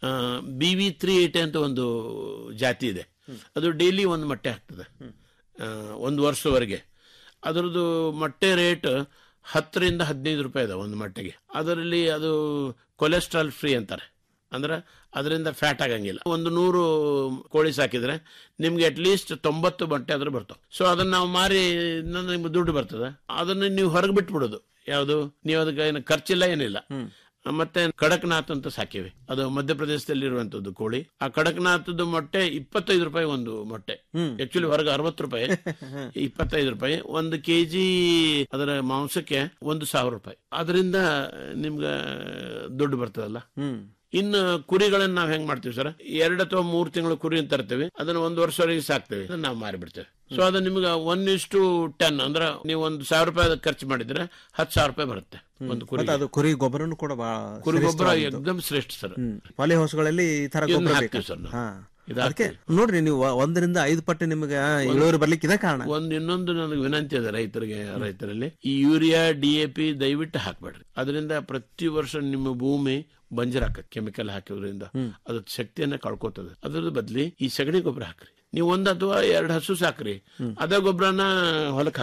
[SPEAKER 21] ಬಿ ವಿ ತ್ರೀ ಏಟಿ ಅಂತ ಒಂದು ಜಾತಿ ಇದೆ ಅದು ಡೈಲಿ ಒಂದು ಮೊಟ್ಟೆ ಹಾಕ್ತದೆ ಆ, ಒಂದು ವರ್ಷದವರೆಗೆ ಅದರದ್ದು ಮೊಟ್ಟೆ ರೇಟ್ ಹತ್ತರಿಂದ ಹದಿನೈದು ರೂಪಾಯಿ ಇದೆ ಒಂದು ಮೊಟ್ಟೆಗೆ ಅದರಲ್ಲಿ ಅದು ಕೊಲೆಸ್ಟ್ರಾಲ್ ಫ್ರೀ ಅಂತಾರೆ ಅಂದ್ರೆ ಅದರಿಂದ ಫ್ಯಾಟ್ ಆಗಂಗಿಲ್ಲ ಒಂದು ನೂರು ಕೋಳಿ ಸಾಕಿದ್ರೆ ನಿಮ್ಗೆ ಅಟ್ ಲೀಸ್ಟ್ ತೊಂಬತ್ತು ಮೊಟ್ಟೆ ಆದ್ರೂ ಬರ್ತಾವೆ ಸೊ ಅದನ್ನ ನಾವು ಮಾರಿ ಇನ್ನೊಂದು ನಿಮ್ಗೆ ದುಡ್ಡು ಬರ್ತದೆ ಅದನ್ನ ನೀವು ಹೊರಗೆ ಬಿಟ್ಬಿಡೋದು ಯಾವುದು ನೀವು ಅದಕ್ಕೆ ಏನು ಖರ್ಚಿಲ್ಲ ಏನಿಲ್ಲ ಮತ್ತೆ ಕಡಕ್ನಾಥ್ ಅಂತ ಸಾಕಿವೆ ಅದು ಮಧ್ಯಪ್ರದೇಶದಲ್ಲಿ ಇರುವಂತದ್ದು ಕೋಳಿ ಆ ಕಡಕ್ನಾಥದ್ದು ಮೊಟ್ಟೆ ಇಪ್ಪತ್ತೈದು ರೂಪಾಯಿ ಒಂದು ಮೊಟ್ಟೆ ಆಕ್ಚುಲಿ ಹೊರಗೆ ಅರವತ್ತು ರೂಪಾಯಿ ಇಪ್ಪತ್ತೈದು ರೂಪಾಯಿ ಒಂದು ಕೆಜಿ ಅದರ ಮಾಂಸಕ್ಕೆ ಒಂದು ಸಾವಿರ ರೂಪಾಯಿ ಅದರಿಂದ ನಿಮ್ಗೆ ದುಡ್ಡು ಬರ್ತದಲ್ಲ
[SPEAKER 20] ಹ್ಮ್
[SPEAKER 21] ಇನ್ನು ಕುರಿಗಳನ್ನ ನಾವ್ ಹೆಂಗ್ ಮಾಡ್ತೀವಿ ಸರ್ ಎರಡು ಅಥವಾ ಮೂರು ತಿಂಗಳು ಕುರಿ ತರ್ತೇವೆ ಅದನ್ನ ಒಂದು ವರ್ಷವರೆಗೆ ಸಾಕ್ತೇವೆ ಅದನ್ನ ನಾವು ಮಾರಿಬಿಡ್ತೇವೆ ಸೊ ಅದು ನಿಮ್ಗೆ ಒನ್ ಇಷ್ಟು ಟೆನ್ ಅಂದ್ರೆ ನೀವು ಒಂದು ಸಾವಿರ ರೂಪಾಯಿ ಅದಕ್ಕೆ ಖರ್ಚು ಮಾಡಿದ್ರೆ ಹತ್ತು ಸಾವಿರ ರೂಪಾಯಿ ಬರುತ್ತೆ ಒಂದು ಕುರಿ
[SPEAKER 20] ಮತ್ತೆ ಅದು ಕುರಿ ಗೊಬ್ಬರನು ಕೂಡ ಬಹಳ
[SPEAKER 21] ಕುರಿ ಗೊಬ್ಬರ
[SPEAKER 20] ಶ್ರೇಷ್ಠವಾದದ್ದು.
[SPEAKER 21] ಎಕ್ದಮ್ ಶ್ರೇಷ್ಠ ಸರ್
[SPEAKER 20] ಹ್ಮ್ ಪಾಲಿ ಹೌಸ್ಗಳಲ್ಲಿ ಈ ತರ
[SPEAKER 21] ಇದನ್ನ
[SPEAKER 20] ಗೊಬ್ಬರ
[SPEAKER 21] ಹಾಕ್ತೀವಿ
[SPEAKER 20] ಬೇಕು
[SPEAKER 21] ಸರ್ ನಾವು.
[SPEAKER 20] ಹಾ
[SPEAKER 21] ಇದು
[SPEAKER 20] ಅದಕ್ಕೆ ನೋಡ್ರಿ ನೀವು ಒಂದರಿಂದ ಐದು ಪಟ್ಟು ನಿಮಗೆ ಇಳುವರಿ ಬರ್ಲಿಕ್ಕೆ ಇದೇ ಕಾರಣ
[SPEAKER 21] ಒಂದು ಇನ್ನೊಂದು ನನಗೆ ವಿನಂತಿ ಇದೆ ರೈತರಿಗೆ ರೈತರಲ್ಲಿ ಈ ಯೂರಿಯಾ ಡಿ ಎ ಪಿ ದಯವಿಟ್ಟು ಹಾಕ್ಬೇಡ್ರಿ ಅದರಿಂದ ಪ್ರತಿ ವರ್ಷ ನಿಮ್ಮ ಭೂಮಿ ಬಂಜರಾಕತ್ತೆ ಕೆಮಿಕಲ್ ಹಾಕಿದ್ರಿಂದ ಅದ್ರ ಶಕ್ತಿಯನ್ನ ಕಳ್ಕೊತದೆ ಅದ್ರದ್ದು ಬದ್ಲಿ ಈ ಸಗಣಿ ಗೊಬ್ಬರ ಹಾಕ್ರಿ ನೀವು ಒಂದ್ ಅಥವಾ ಎರಡು ಹಸು ಸಾಕ್ರಿ ಅದ ಗೊಬ್ಬರನ ಹೊಲಕ್ ಹಾಕ್ರಿ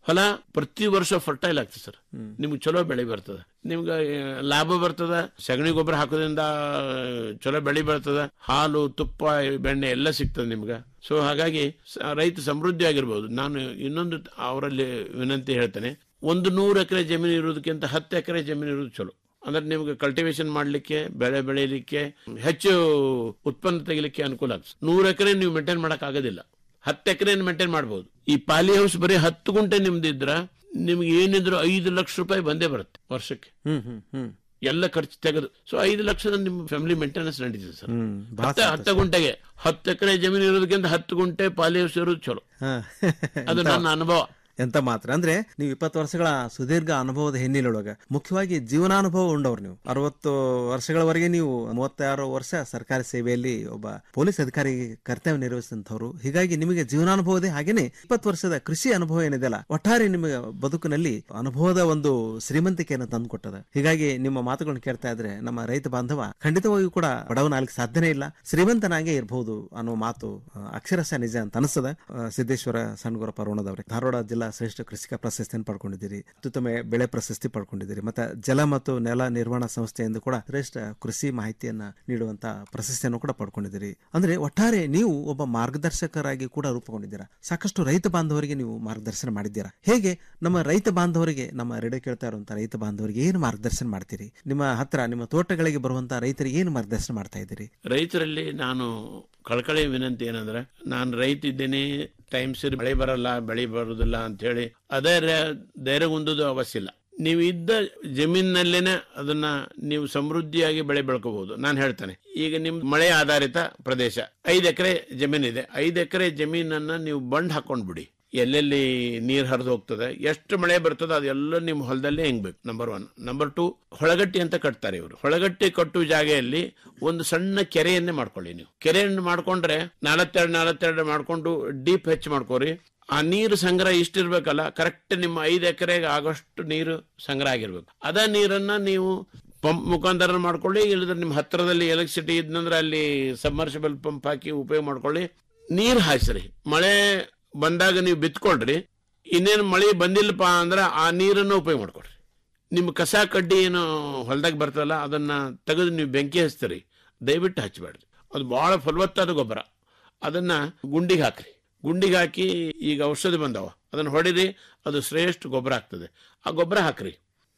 [SPEAKER 21] ಹೊಲ ಪ್ರತಿ ವರ್ಷ ಫರ್ಟೈಲ್ ಆಗ್ತದೆ ಸರ್ ನಿಮ್ಗೆ ಚಲೋ ಬೆಳೆ ಬರ್ತದೆ ನಿಮ್ಗೆ ಆ, ಲಾಭ ಬರ್ತದ ಸಗಣಿ ಗೊಬ್ಬರ ಹಾಕೋದ್ರಿಂದ ಆ, ಚಲೋ ಬೆಳೆ ಬರ್ತದ ಹಾಲು ತುಪ್ಪ ಬೆಣ್ಣೆ ಎಲ್ಲ ಸಿಗ್ತದೆ ನಿಮ್ಗೆ ಸೊ ಹಾಗಾಗಿ ಸ- ರೈತ ಸಮೃದ್ಧಿ ಆಗಿರ್ಬೋದು ನಾನು ಇನ್ನೊಂದು ಅವರಲ್ಲಿ ವಿನಂತಿ ಹೇಳ್ತೇನೆ ಒಂದು ನೂರು ಎಕರೆ ಜಮೀನು ಇರೋದಕ್ಕಿಂತ ಹತ್ತು ಎಕರೆ ಜಮೀನು ಇರೋದು ಚಲೋ ಅಂದ್ರೆ ನಿಮ್ಗೆ ಕಲ್ಟಿವೇಶನ್ ಮಾಡ್ಲಿಕ್ಕೆ ಬೆಳೆ ಬೆಳೆಯಲಿಕ್ಕೆ ಹೆಚ್ಚು ಉತ್ಪನ್ನ ತೆಗಿಲಿಕ್ಕೆ ಅನುಕೂಲ ಆಗ್ತದೆ ನೂರು ಎಕರೆ ನೀವು ಮೇಂಟೈನ್ ಮಾಡಕ್ ಆಗೋದಿಲ್ಲ ಹತ್ತು ಎಕರೆ ಮೇಂಟೈನ್ ಮಾಡಬಹುದು ಈ ಪಾಲಿ ಹೌಸ್ ಬರೀ ಹತ್ತು ಗುಂಟೆ ನಿಮ್ದಿದ್ರ ನಿಮ್ಗೆ ಏನಿದ್ರು ಐದು ಲಕ್ಷ ರೂಪಾಯಿ ಬಂದೇ ಬರುತ್ತೆ ವರ್ಷಕ್ಕೆ
[SPEAKER 20] ಹ್ಮ್ ಹ್ಮ್ ಹ್ಮ್
[SPEAKER 21] ಎಲ್ಲ ಖರ್ಚು ತೆಗೆದು ಸೊ ಐದು ಲಕ್ಷದ ನಿಮ್ಮ ಫ್ಯಾಮಿಲಿ ಮೇಂಟೆನೆನ್ಸ್ ನಡೀತದೆ ಸರ್
[SPEAKER 20] ಹ್ಮ್ ಬಹಳ
[SPEAKER 21] ಹತ್ತು ಹತ್ತು ಗುಂಟೆಗೆ ಹತ್ತು ಎಕರೆ ಜಮೀನು ಇರೋದಕ್ಕಿಂತ ಹತ್ತು ಗುಂಟೆ ಪಾಲಿ ಹೌಸ್ ಇರೋದು ಚಲೋ
[SPEAKER 20] ಹಾ.
[SPEAKER 21] ಅದು
[SPEAKER 20] ಎಂತ-
[SPEAKER 21] ನನ್ನ ಅನುಭವ
[SPEAKER 20] ಎಂತ ಮಾತ್ರ ಅಂದ್ರೆ ನೀವು ಇಪ್ಪತ್ತು ವರ್ಷಗಳ ಸುದೀರ್ಘ ಅನುಭವದ ಹಿನ್ನೆಲೆಯೊಳಗ ಮುಖ್ಯವಾಗಿ ಜೀವನಾನುಭವ ಉಂಡವ್ರು ನೀವು ಅರವತ್ತು ವರ್ಷಗಳವರೆಗೆ ನೀವು ಮೂವತ್ತಾರು ವರ್ಷ ಸರ್ಕಾರಿ ಸೇವೆಯಲ್ಲಿ ಒಬ್ಬ ಪೊಲೀಸ್ ಅಧಿಕಾರಿ ಕರ್ತವ್ಯ ನಿರ್ವಹಿಸಿದಂಥವ್ರು ಹೀಗಾಗಿ ನಿಮಗೆ ಜೀವನಾನುಭವದೇ ಹಾಗೇನೆ ಇಪ್ಪತ್ತು ವರ್ಷದ ಕೃಷಿ ಅನುಭವ ಏನಿದೆಯಲ್ಲ ಒಟ್ಟಾರೆ ನಿಮಗೆ ಬದುಕಿನಲ್ಲಿ ಅನುಭವದ ಒಂದು ಶ್ರೀಮಂತಿಕೆಯನ್ನು ತಂದುಕೊಟ್ಟದ ಹೀಗಾಗಿ ನಿಮ್ಮ ಮಾತುಗಳನ್ನು ಕೇಳ್ತಾ ಇದ್ರೆ ನಮ್ಮ ರೈತ ಬಾಂಧವ ಖಂಡಿತವಾಗಿಯೂ ಕೂಡ ಬಡವನಾಗಲಿಕ್ಕೆ ಸಾಧ್ಯನೇ ಇಲ್ಲ ಶ್ರೀಮಂತನಾಗೇ ಇರಬಹುದು ಅನ್ನೋ ಮಾತು ಆ, ಅಕ್ಷರಶಃ ನಿಜ ಅಂತ ಅನಿಸ್ತದ ಆ, ಸಿದ್ದೇಶ್ವರ ಸಣ್ಣಗುರ ಪರ್ವಣದವ್ರೆ ಧಾರವಾಡ ಜಿಲ್ಲಾ ಶ್ರೇಷ್ಠ ಕೃಷಿಕ ಪ್ರಶಸ್ತಿಯನ್ನು ಪಡ್ಕೊಂಡಿದ್ದೀರಿ ಅತ್ಯುತ್ತಮ ಬೆಳೆ ಪ್ರಶಸ್ತಿ ಪಡ್ಕೊಂಡಿದ್ದೀರಿ ಮತ್ತೆ ಜಲ ಮತ್ತು ನೆಲ ನಿರ್ವಹಣಾ ಸಂಸ್ಥೆಯಿಂದ ಕೂಡ ಶ್ರೇಷ್ಠ ಕೃಷಿ ಮಾಹಿತಿಯನ್ನ ನೀಡುವಂತ ಪ್ರಶಸ್ತಿಯನ್ನು ಕೂಡ ಪಡ್ಕೊಂಡಿದ್ದೀರಿ ಅಂದ್ರೆ ಒಟ್ಟಾರೆ ನೀವು ಒಬ್ಬ ಮಾರ್ಗದರ್ಶಕರಾಗಿ ಕೂಡ ರೂಪುಗೊಂಡಿದ್ದೀರಾ ಸಾಕಷ್ಟು ರೈತ ಬಾಂಧವರಿಗೆ ನೀವು ಮಾರ್ಗದರ್ಶನ ಮಾಡಿದ್ದೀರಾ ಹೇಗೆ ನಮ್ಮ ರೈತ ಬಾಂಧವರಿಗೆ ನಮ್ಮ ರೇಡಿಯೋ ಕೇಳ್ತಾ ಇರುವಂತ ರೈತ ಬಾಂಧವರಿಗೆ ಏನು ಮಾರ್ಗದರ್ಶನ ಮಾಡ್ತೀರಿ ನಿಮ್ಮ ಹತ್ರ ನಿಮ್ಮ ತೋಟಗಳಿಗೆ ಬರುವಂತ ರೈತರಿಗೆ ಏನು ಮಾರ್ಗದರ್ಶನ ಮಾಡ್ತಾ ಇದ್ದೀರಿ
[SPEAKER 21] ರೈತರಲ್ಲಿ ನಾನು ಕಳಕಳಿ ವಿನಂತಿ ಏನಂದ್ರೆ ನಾನು ರೈತ ಇದ್ದೇನೆ ಟೈಮ್ ಸರಿ ಬೆಳೆ ಬರಲ್ಲ ಬೆಳೆ ಬರುದಿಲ್ಲ ಅಂತ ಹೇಳಿ ಅದೇ ರ- ಧೈರ್ಯ ಹೊಂದೋದು ಅವಶ್ಯ ಇಲ್ಲ ನೀವು ಇದ್ದ ಜಮೀನಿನಲ್ಲೇನೆ ಅದನ್ನ ನೀವು ಸಮೃದ್ಧಿಯಾಗಿ ಬೆಳೆ ಬೆಳ್ಕೋಬಹುದು ನಾನು ಹೇಳ್ತೇನೆ ಈಗ ನಿಮ್ ಮಳೆ ಆಧಾರಿತ ಪ್ರದೇಶ ಐದು ಎಕರೆ ಜಮೀನಿದೆ ಐದು ಎಕರೆ ಜಮೀನನ್ನ ನೀವು ಬಂಡ್ ಹಾಕೊಂಡ್ಬಿಡಿ ಎಲ್ಲೆಲ್ಲಿ ನೀರ್ ಹರಿದು ಹೋಗ್ತದೆ ಎಷ್ಟು ಮಳೆ ಬರ್ತದೆ ಅದೆಲ್ಲ ನಿಮ್ಮ ಹೊಲದಲ್ಲೇ ಹೆಂಗ್ಬೇಕು ನಂಬರ್ ಒನ್ ನಂಬರ್ ಟು ಹೊಳಗಟ್ಟಿ ಅಂತ ಕಟ್ತಾರೆ ಇವರು ಹೊಳಗಟ್ಟಿ ಕಟ್ಟುವ ಜಾಗೆಯಲ್ಲಿ ಒಂದು ಸಣ್ಣ ಕೆರೆಯನ್ನೇ ಮಾಡ್ಕೊಳ್ಳಿ ನೀವು ಕೆರೆಯನ್ನು ಮಾಡ್ಕೊಂಡ್ರೆ ನಾಲ್ವತ್ತೆರಡು ನಾಲ್ವತ್ತೆರಡು ಮಾಡ್ಕೊಂಡು ಡೀಪ್ ಹೆಚ್ಚು ಮಾಡ್ಕೋರಿ ಆ ನೀರು ಸಂಗ್ರಹ ಇಷ್ಟಿರ್ಬೇಕಲ್ಲ ಕರೆಕ್ಟ್ ನಿಮ್ಮ ಐದು ಎಕರೆಗೆ ಆಗೋಷ್ಟು ನೀರು ಸಂಗ್ರಹ ಆಗಿರ್ಬೇಕು ಅದ ನೀರನ್ನ ನೀವು ಪಂಪ್ ಮುಖಾಂತರ ಮಾಡ್ಕೊಳ್ಳಿ ಇಲ್ಲದ್ರೆ ನಿಮ್ಮ ಹತ್ತಿರದಲ್ಲಿ ಎಲೆಕ್ಟ್ರಿಸಿಟಿ ಇದ್ನಂದ್ರೆ ಅಲ್ಲಿ ಸಬ್ಮರ್ಸಿಬಲ್ ಪಂಪ್ ಹಾಕಿ ಉಪಯೋಗ ಮಾಡ್ಕೊಳ್ಳಿ ನೀರು ಹಾಯಿಸ್ರಿ ಮಳೆ ಬಂದಾಗ ನೀವು ಬಿತ್ಕೊಳ್ರಿ ಇನ್ನೇನು ಮಳೆ ಬಂದಿಲ್ಲಪ್ಪ ಅಂದ್ರೆ ಆ ನೀರನ್ನು ಉಪಯೋಗ ಮಾಡ್ಕೊಳ್ರಿ ನಿಮ್ಮ ಕಸ ಕಡ್ಡಿ ಏನು ಹೊಲದಾಗ ಬರ್ತಲ್ಲ ಅದನ್ನ ತೆಗೆದು ನೀವು ಬೆಂಕಿ ಹಚ್ತೀರಿ ದಯವಿಟ್ಟು ಹಚ್ಚಬೇಡ್ರಿ ಅದು ಬಹಳ ಫಲವತ್ತಾದ ಗೊಬ್ಬರ ಅದನ್ನ ಗುಂಡಿಗೆ ಹಾಕ್ರಿ ಗುಂಡಿಗೆ ಹಾಕಿ ಈಗ ಔಷಧಿ ಬಂದವ ಅದನ್ನ ಹೊಡಿರಿ ಅದು ಶ್ರೇಷ್ಠ ಗೊಬ್ಬರ ಆಗ್ತದೆ ಆ ಗೊಬ್ಬರ ಹಾಕ್ರಿ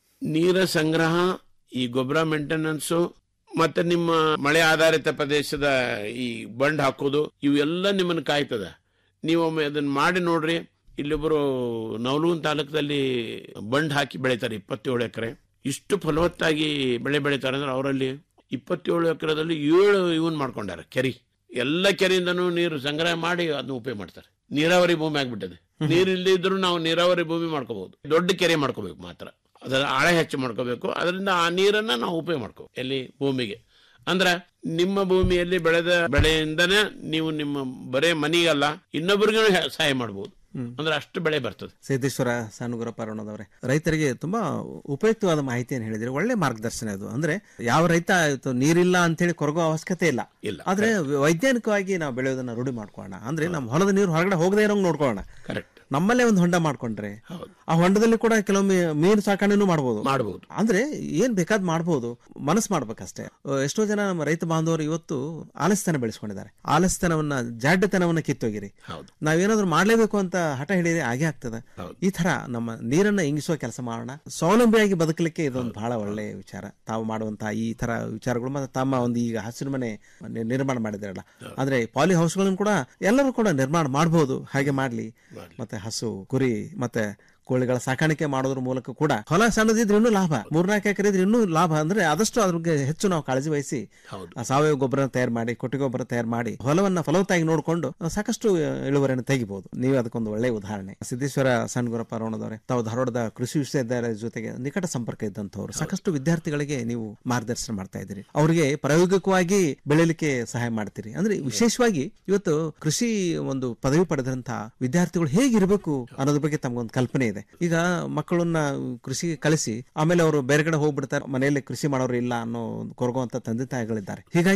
[SPEAKER 21] ನೀರ ಸಂಗ್ರಹ ಈ ಗೊಬ್ಬರ ಮೇಂಟೆನೆನ್ಸು ಮತ್ತೆ ನಿಮ್ಮ ಮಳೆ ಆಧಾರಿತ ಪ್ರದೇಶದ ಈ ಬಂಡ್ ಹಾಕೋದು ಇವೆಲ್ಲ ನಿಮ್ಮನ್ನು ಕಾಯ್ತದ ನೀವು ಒಮ್ಮೆ ಅದನ್ನ ಮಾಡಿ ನೋಡ್ರಿ ಇಲ್ಲೊಬ್ಬರು ನವಲೂನ್ ತಾಲೂಕದಲ್ಲಿ ಬಂಡ್ ಹಾಕಿ ಬೆಳಿತಾರೆ ಇಪ್ಪತ್ತೇಳು ಎಕರೆ ಇಷ್ಟು ಫಲವತ್ತಾಗಿ ಬೆಳೆ ಬೆಳಿತಾರೆ ಅಂದ್ರೆ ಅವರಲ್ಲಿ ಇಪ್ಪತ್ತೇಳು ಎಕರೆದಲ್ಲಿ ಏಳು ಇವನ್ ಮಾಡ್ಕೊಂಡಾರೆ ಕೆರಿ ಎಲ್ಲ ಕೆರೆಯಿಂದನೂ ನೀರು ಸಂಗ್ರಹ ಮಾಡಿ ಅದನ್ನ ಉಪಯೋಗ ಮಾಡ್ತಾರೆ ನೀರಾವರಿ ಭೂಮಿ ಆಗ್ಬಿಟ್ಟಿದೆ ನೀರು ಇಲ್ಲದೆ ಇದ್ರೂ ನಾವು ನೀರಾವರಿ ಭೂಮಿ ಮಾಡ್ಕೋಬಹುದು ದೊಡ್ಡ ಕೆರೆ ಮಾಡ್ಕೋಬೇಕು ಮಾತ್ರ ಅದರ ಆಳೆ ಹೆಚ್ಚು ಮಾಡ್ಕೋಬೇಕು ಅದರಿಂದ ಆ ನೀರನ್ನ ನಾವು ಉಪಯೋಗ ಮಾಡ್ಕೋ ಎಲ್ಲಿ ಭೂಮಿಗೆ ಅಂದ್ರೆ ನಿಮ್ಮ ಭೂಮಿಯಲ್ಲಿ ಬೆಳೆದ ಬೆಳೆಯಿಂದನೇ ನೀವು ನಿಮ್ಮ ಬರೇ ಮನಿಗಲ್ಲ ಇನ್ನೊಬ್ಬರಿಗೂ ಸಹಾಯ ಮಾಡಬಹುದು ಅಂದ್ರೆ ಅಷ್ಟು ಬೆಳೆ ಬರ್ತದೆ
[SPEAKER 20] ಸಿದ್ದೇಶ್ವರ ಸಾನುಗುರ ಪರ್ವಣದವರೇ ರೈತರಿಗೆ ತುಂಬಾ ಉಪಯುಕ್ತವಾದ ಮಾಹಿತಿಯನ್ನು ಹೇಳಿದ್ರೆ ಒಳ್ಳೆ ಮಾರ್ಗದರ್ಶನ ಇದು ಅಂದ್ರೆ ಯಾವ ರೈತ ಇವತ್ತು ನೀರಿಲ್ಲ ಅಂತೇಳಿ ಕೊರಗೋ ಅವಶ್ಯಕತೆ ಇಲ್ಲ
[SPEAKER 21] ಇಲ್ಲ
[SPEAKER 20] ಆದ್ರೆ ವೈಜ್ಞಾನಿಕವಾಗಿ ನಾವು ಬೆಳೆಯೋದನ್ನ ರೂಢಿ ಮಾಡ್ಕೊಳ್ಳೋಣ ಅಂದ್ರೆ ನಮ್ಮ ಹೊಲದ ನೀರು ಹೊರಗಡೆ ಹೋಗದೇ ಇರೋಂಗ್ ನೋಡ್ಕೊಳ್ಳೋಣ
[SPEAKER 21] ಕರೆಕ್ಟ್
[SPEAKER 20] ನಮ್ಮಲ್ಲೇ ಒಂದು ಹೊಂಡ ಮಾಡ್ಕೊಂಡ್ರೆ ಆ ಹೊಂಡದಲ್ಲಿ ಕೂಡ ಕೆಲವೊಮ್ಮೆ ಮೀನು ಸಾಕಣೆನೂ ಮಾಡಬಹುದು
[SPEAKER 21] ಮಾಡಬಹುದು
[SPEAKER 20] ಅಂದ್ರೆ ಏನ್ ಬೇಕಾದ್ ಮಾಡಬಹುದು ಮನಸ್ಸು ಮಾಡ್ಬೇಕಷ್ಟೇ ಅಹ್, ಎಷ್ಟೋ ಜನ ನಮ್ಮ ರೈತ ಬಾಂಧವರು ಇವತ್ತು ಆಲಸ್ಯತನ ಬೆಳೆಸ್ಕೊಂಡಿದ್ದಾರೆ ಆಲಸ್ಯತನವನ್ನ ಜಾಡ್ಯತನವನ್ನ ಕಿತ್ತೋಗಿರಿ
[SPEAKER 21] ಹೌದು
[SPEAKER 20] ನಾವೇನಾದ್ರೂ ಮಾಡ್ಲೇಬೇಕು ಅಂತ ಹಠ ಹಿಡಿದ್ರೆ ಹಾಗೆ ಆಗ್ತದೆ ಈ ತರ ನಮ್ಮ ನೀರನ್ನ ಇಂಗಿಸುವ ಕೆಲಸ ಮಾಡೋಣ ಸ್ವಾವಲಂಬಿಯಾಗಿ ಬದುಕಲಿಕ್ಕೆ ಇದೊಂದು ಬಹಳ ಒಳ್ಳೆಯ ವಿಚಾರ ತಾವು ಮಾಡುವಂತಹ ಈ ತರ ವಿಚಾರಗಳು ಮತ್ತೆ ತಮ್ಮ ಒಂದು ಈಗ ಹಸಿರು ಮನೆ ನಿ- ನಿರ್ಮಾಣ ಮಾಡಿದ್ರಲ್ಲ ಅಂದ್ರೆ ಪಾಲಿ ಹೌಸ್ಗಳನ್ನು ಕೂಡ ಎಲ್ಲರೂ ಕೂಡ ನಿರ್ಮಾಣ ಮಾಡಬಹುದು ಹಾಗೆ ಮಾಡ್ಲಿ ಮತ್ತೆ ಹಸು ಕುರಿ ಮತ್ತೆ ಕೋಳಿಗಳ ಸಾಕಾಣಿಕೆ ಮಾಡೋದ್ರ ಮೂಲಕ ಕೂಡ ಹೊಲ ಸಣ್ಣದಿದ್ರೆ ಇನ್ನೂ ಲಾಭ ಮೂರ್ನಾಲ್ಕು ಎಕರೆ ಇದ್ರೆ ಇನ್ನೂ ಲಾಭ ಅಂದ್ರೆ ಆದಷ್ಟು ಅದ್ರ ಬಗ್ಗೆ ಹೆಚ್ಚು ನಾವು ಕಾಳಜಿ ವಹಿಸಿ
[SPEAKER 21] ಹೌದು
[SPEAKER 20] ಆ ಸಾವಯವ ಗೊಬ್ಬರ ತಯಾರು ಮಾಡಿ ಕೊಟ್ಟಿಗೆ ಗೊಬ್ಬರ ತಯಾರು ಮಾಡಿ ಹೊಲವನ್ನ ಫಲವತ್ತಾಗಿ ನೋಡಿಕೊಂಡು ಸಾಕಷ್ಟು ಇಳುವರಿಯನ್ನು ತೆಗಿಬಹುದು ನೀವು ಅದಕ್ಕೊಂದು ಒಳ್ಳೆಯ ಉದಾಹರಣೆ ಸಿದ್ದೇಶ್ವರ ಸಣ್ಣಗುರಪ್ಪ ರೋಣದವರೇ ತಾವು ಧಾರವಾಡದ ಕೃಷಿ ವಿಶ್ವವಿದ್ಯಾಲಯದ ಜೊತೆಗೆ ನಿಕಟ ಸಂಪರ್ಕ ಇದ್ದಂಥವ್ರು ಸಾಕಷ್ಟು ವಿದ್ಯಾರ್ಥಿಗಳಿಗೆ ನೀವು ಮಾರ್ಗದರ್ಶನ ಮಾಡ್ತಾ ಇದ್ದೀರಿ ಅವರಿಗೆ ಪ್ರಾಯೋಗಿಕವಾಗಿ ಬೆಳೆಯಲಿಕ್ಕೆ ಸಹಾಯ ಮಾಡ್ತೀರಿ ಅಂದ್ರೆ ವಿಶೇಷವಾಗಿ ಇವತ್ತು ಕೃಷಿ ಒಂದು ಪದವಿ ಪಡೆದಂತಹ ವಿದ್ಯಾರ್ಥಿಗಳು ಹೇಗಿರಬೇಕು ಅನ್ನೋದ್ರ ಬಗ್ಗೆ ತಮಗೊಂದು ಕಲ್ಪನೆ ಇದೆ ಈಗ ಮಕ್ಕಳನ್ನ ಕೃಷಿಗೆ ಕಳಿಸಿ ಆಮೇಲೆ ಅವರು ಬೇರೆ ಕಡೆ ಹೋಗ್ಬಿಡ್ತಾರೆ ಮನೆಯಲ್ಲಿ ಕೃಷಿ ಮಾಡೋರು ಇಲ್ಲ ಅನ್ನೋ ಒಂದು ಕೊರಗುವಂತ ತಂದೆ ತಾಯಿಗಳಿದ್ದಾರೆ ಹೀಗಾಗಿ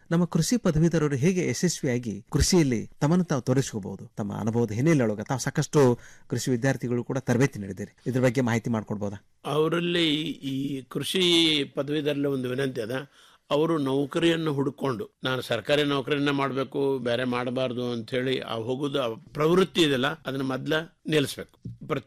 [SPEAKER 20] ನಮ್ಮ ಕೃಷಿ ಪದವೀಧರರು ಹೇಗೆ ಯಶಸ್ವಿಯಾಗಿ ಕೃಷಿಯಲ್ಲಿ ತಮ್ಮನ್ನು ತಾವು ತೋರಿಸ್ಕೋಬಹುದು ತಮ್ಮ ಅನುಭವದ ಹಿನ್ನೆಲೆಯೊಳಗೆ ತಾವು ಸಾಕಷ್ಟು ಕೃಷಿ ವಿದ್ಯಾರ್ಥಿಗಳು ಕೂಡ ತರಬೇತಿ ನೀಡಿದ್ದೀರಿ ಇದ್ರ ಬಗ್ಗೆ ಮಾಹಿತಿ ಮಾಡ್ಕೊಡ್ಬೋದಾ
[SPEAKER 21] ಅವರಲ್ಲಿ ಈ ಕೃಷಿ ಪದವೀಧರಲ್ಲಿ ಒಂದು ವಿನಂತಿ ಅದ ಅವರು ನೌಕರಿಯನ್ನು ಹುಡುಕೊಂಡು ನಾನು ಸರ್ಕಾರಿ ನೌಕರಿಯನ್ನ ಮಾಡಬೇಕು ಬೇರೆ ಮಾಡಬಾರ್ದು ಅಂತ ಹೇಳಿ ಆ ಹೋಗುದು ಆ ಪ್ರವೃತ್ತಿ ಇದೆಯಲ್ಲ ಅದನ್ನ ಮೊದ್ಲ ನಿಲ್ಲಿಸ್ಬೇಕು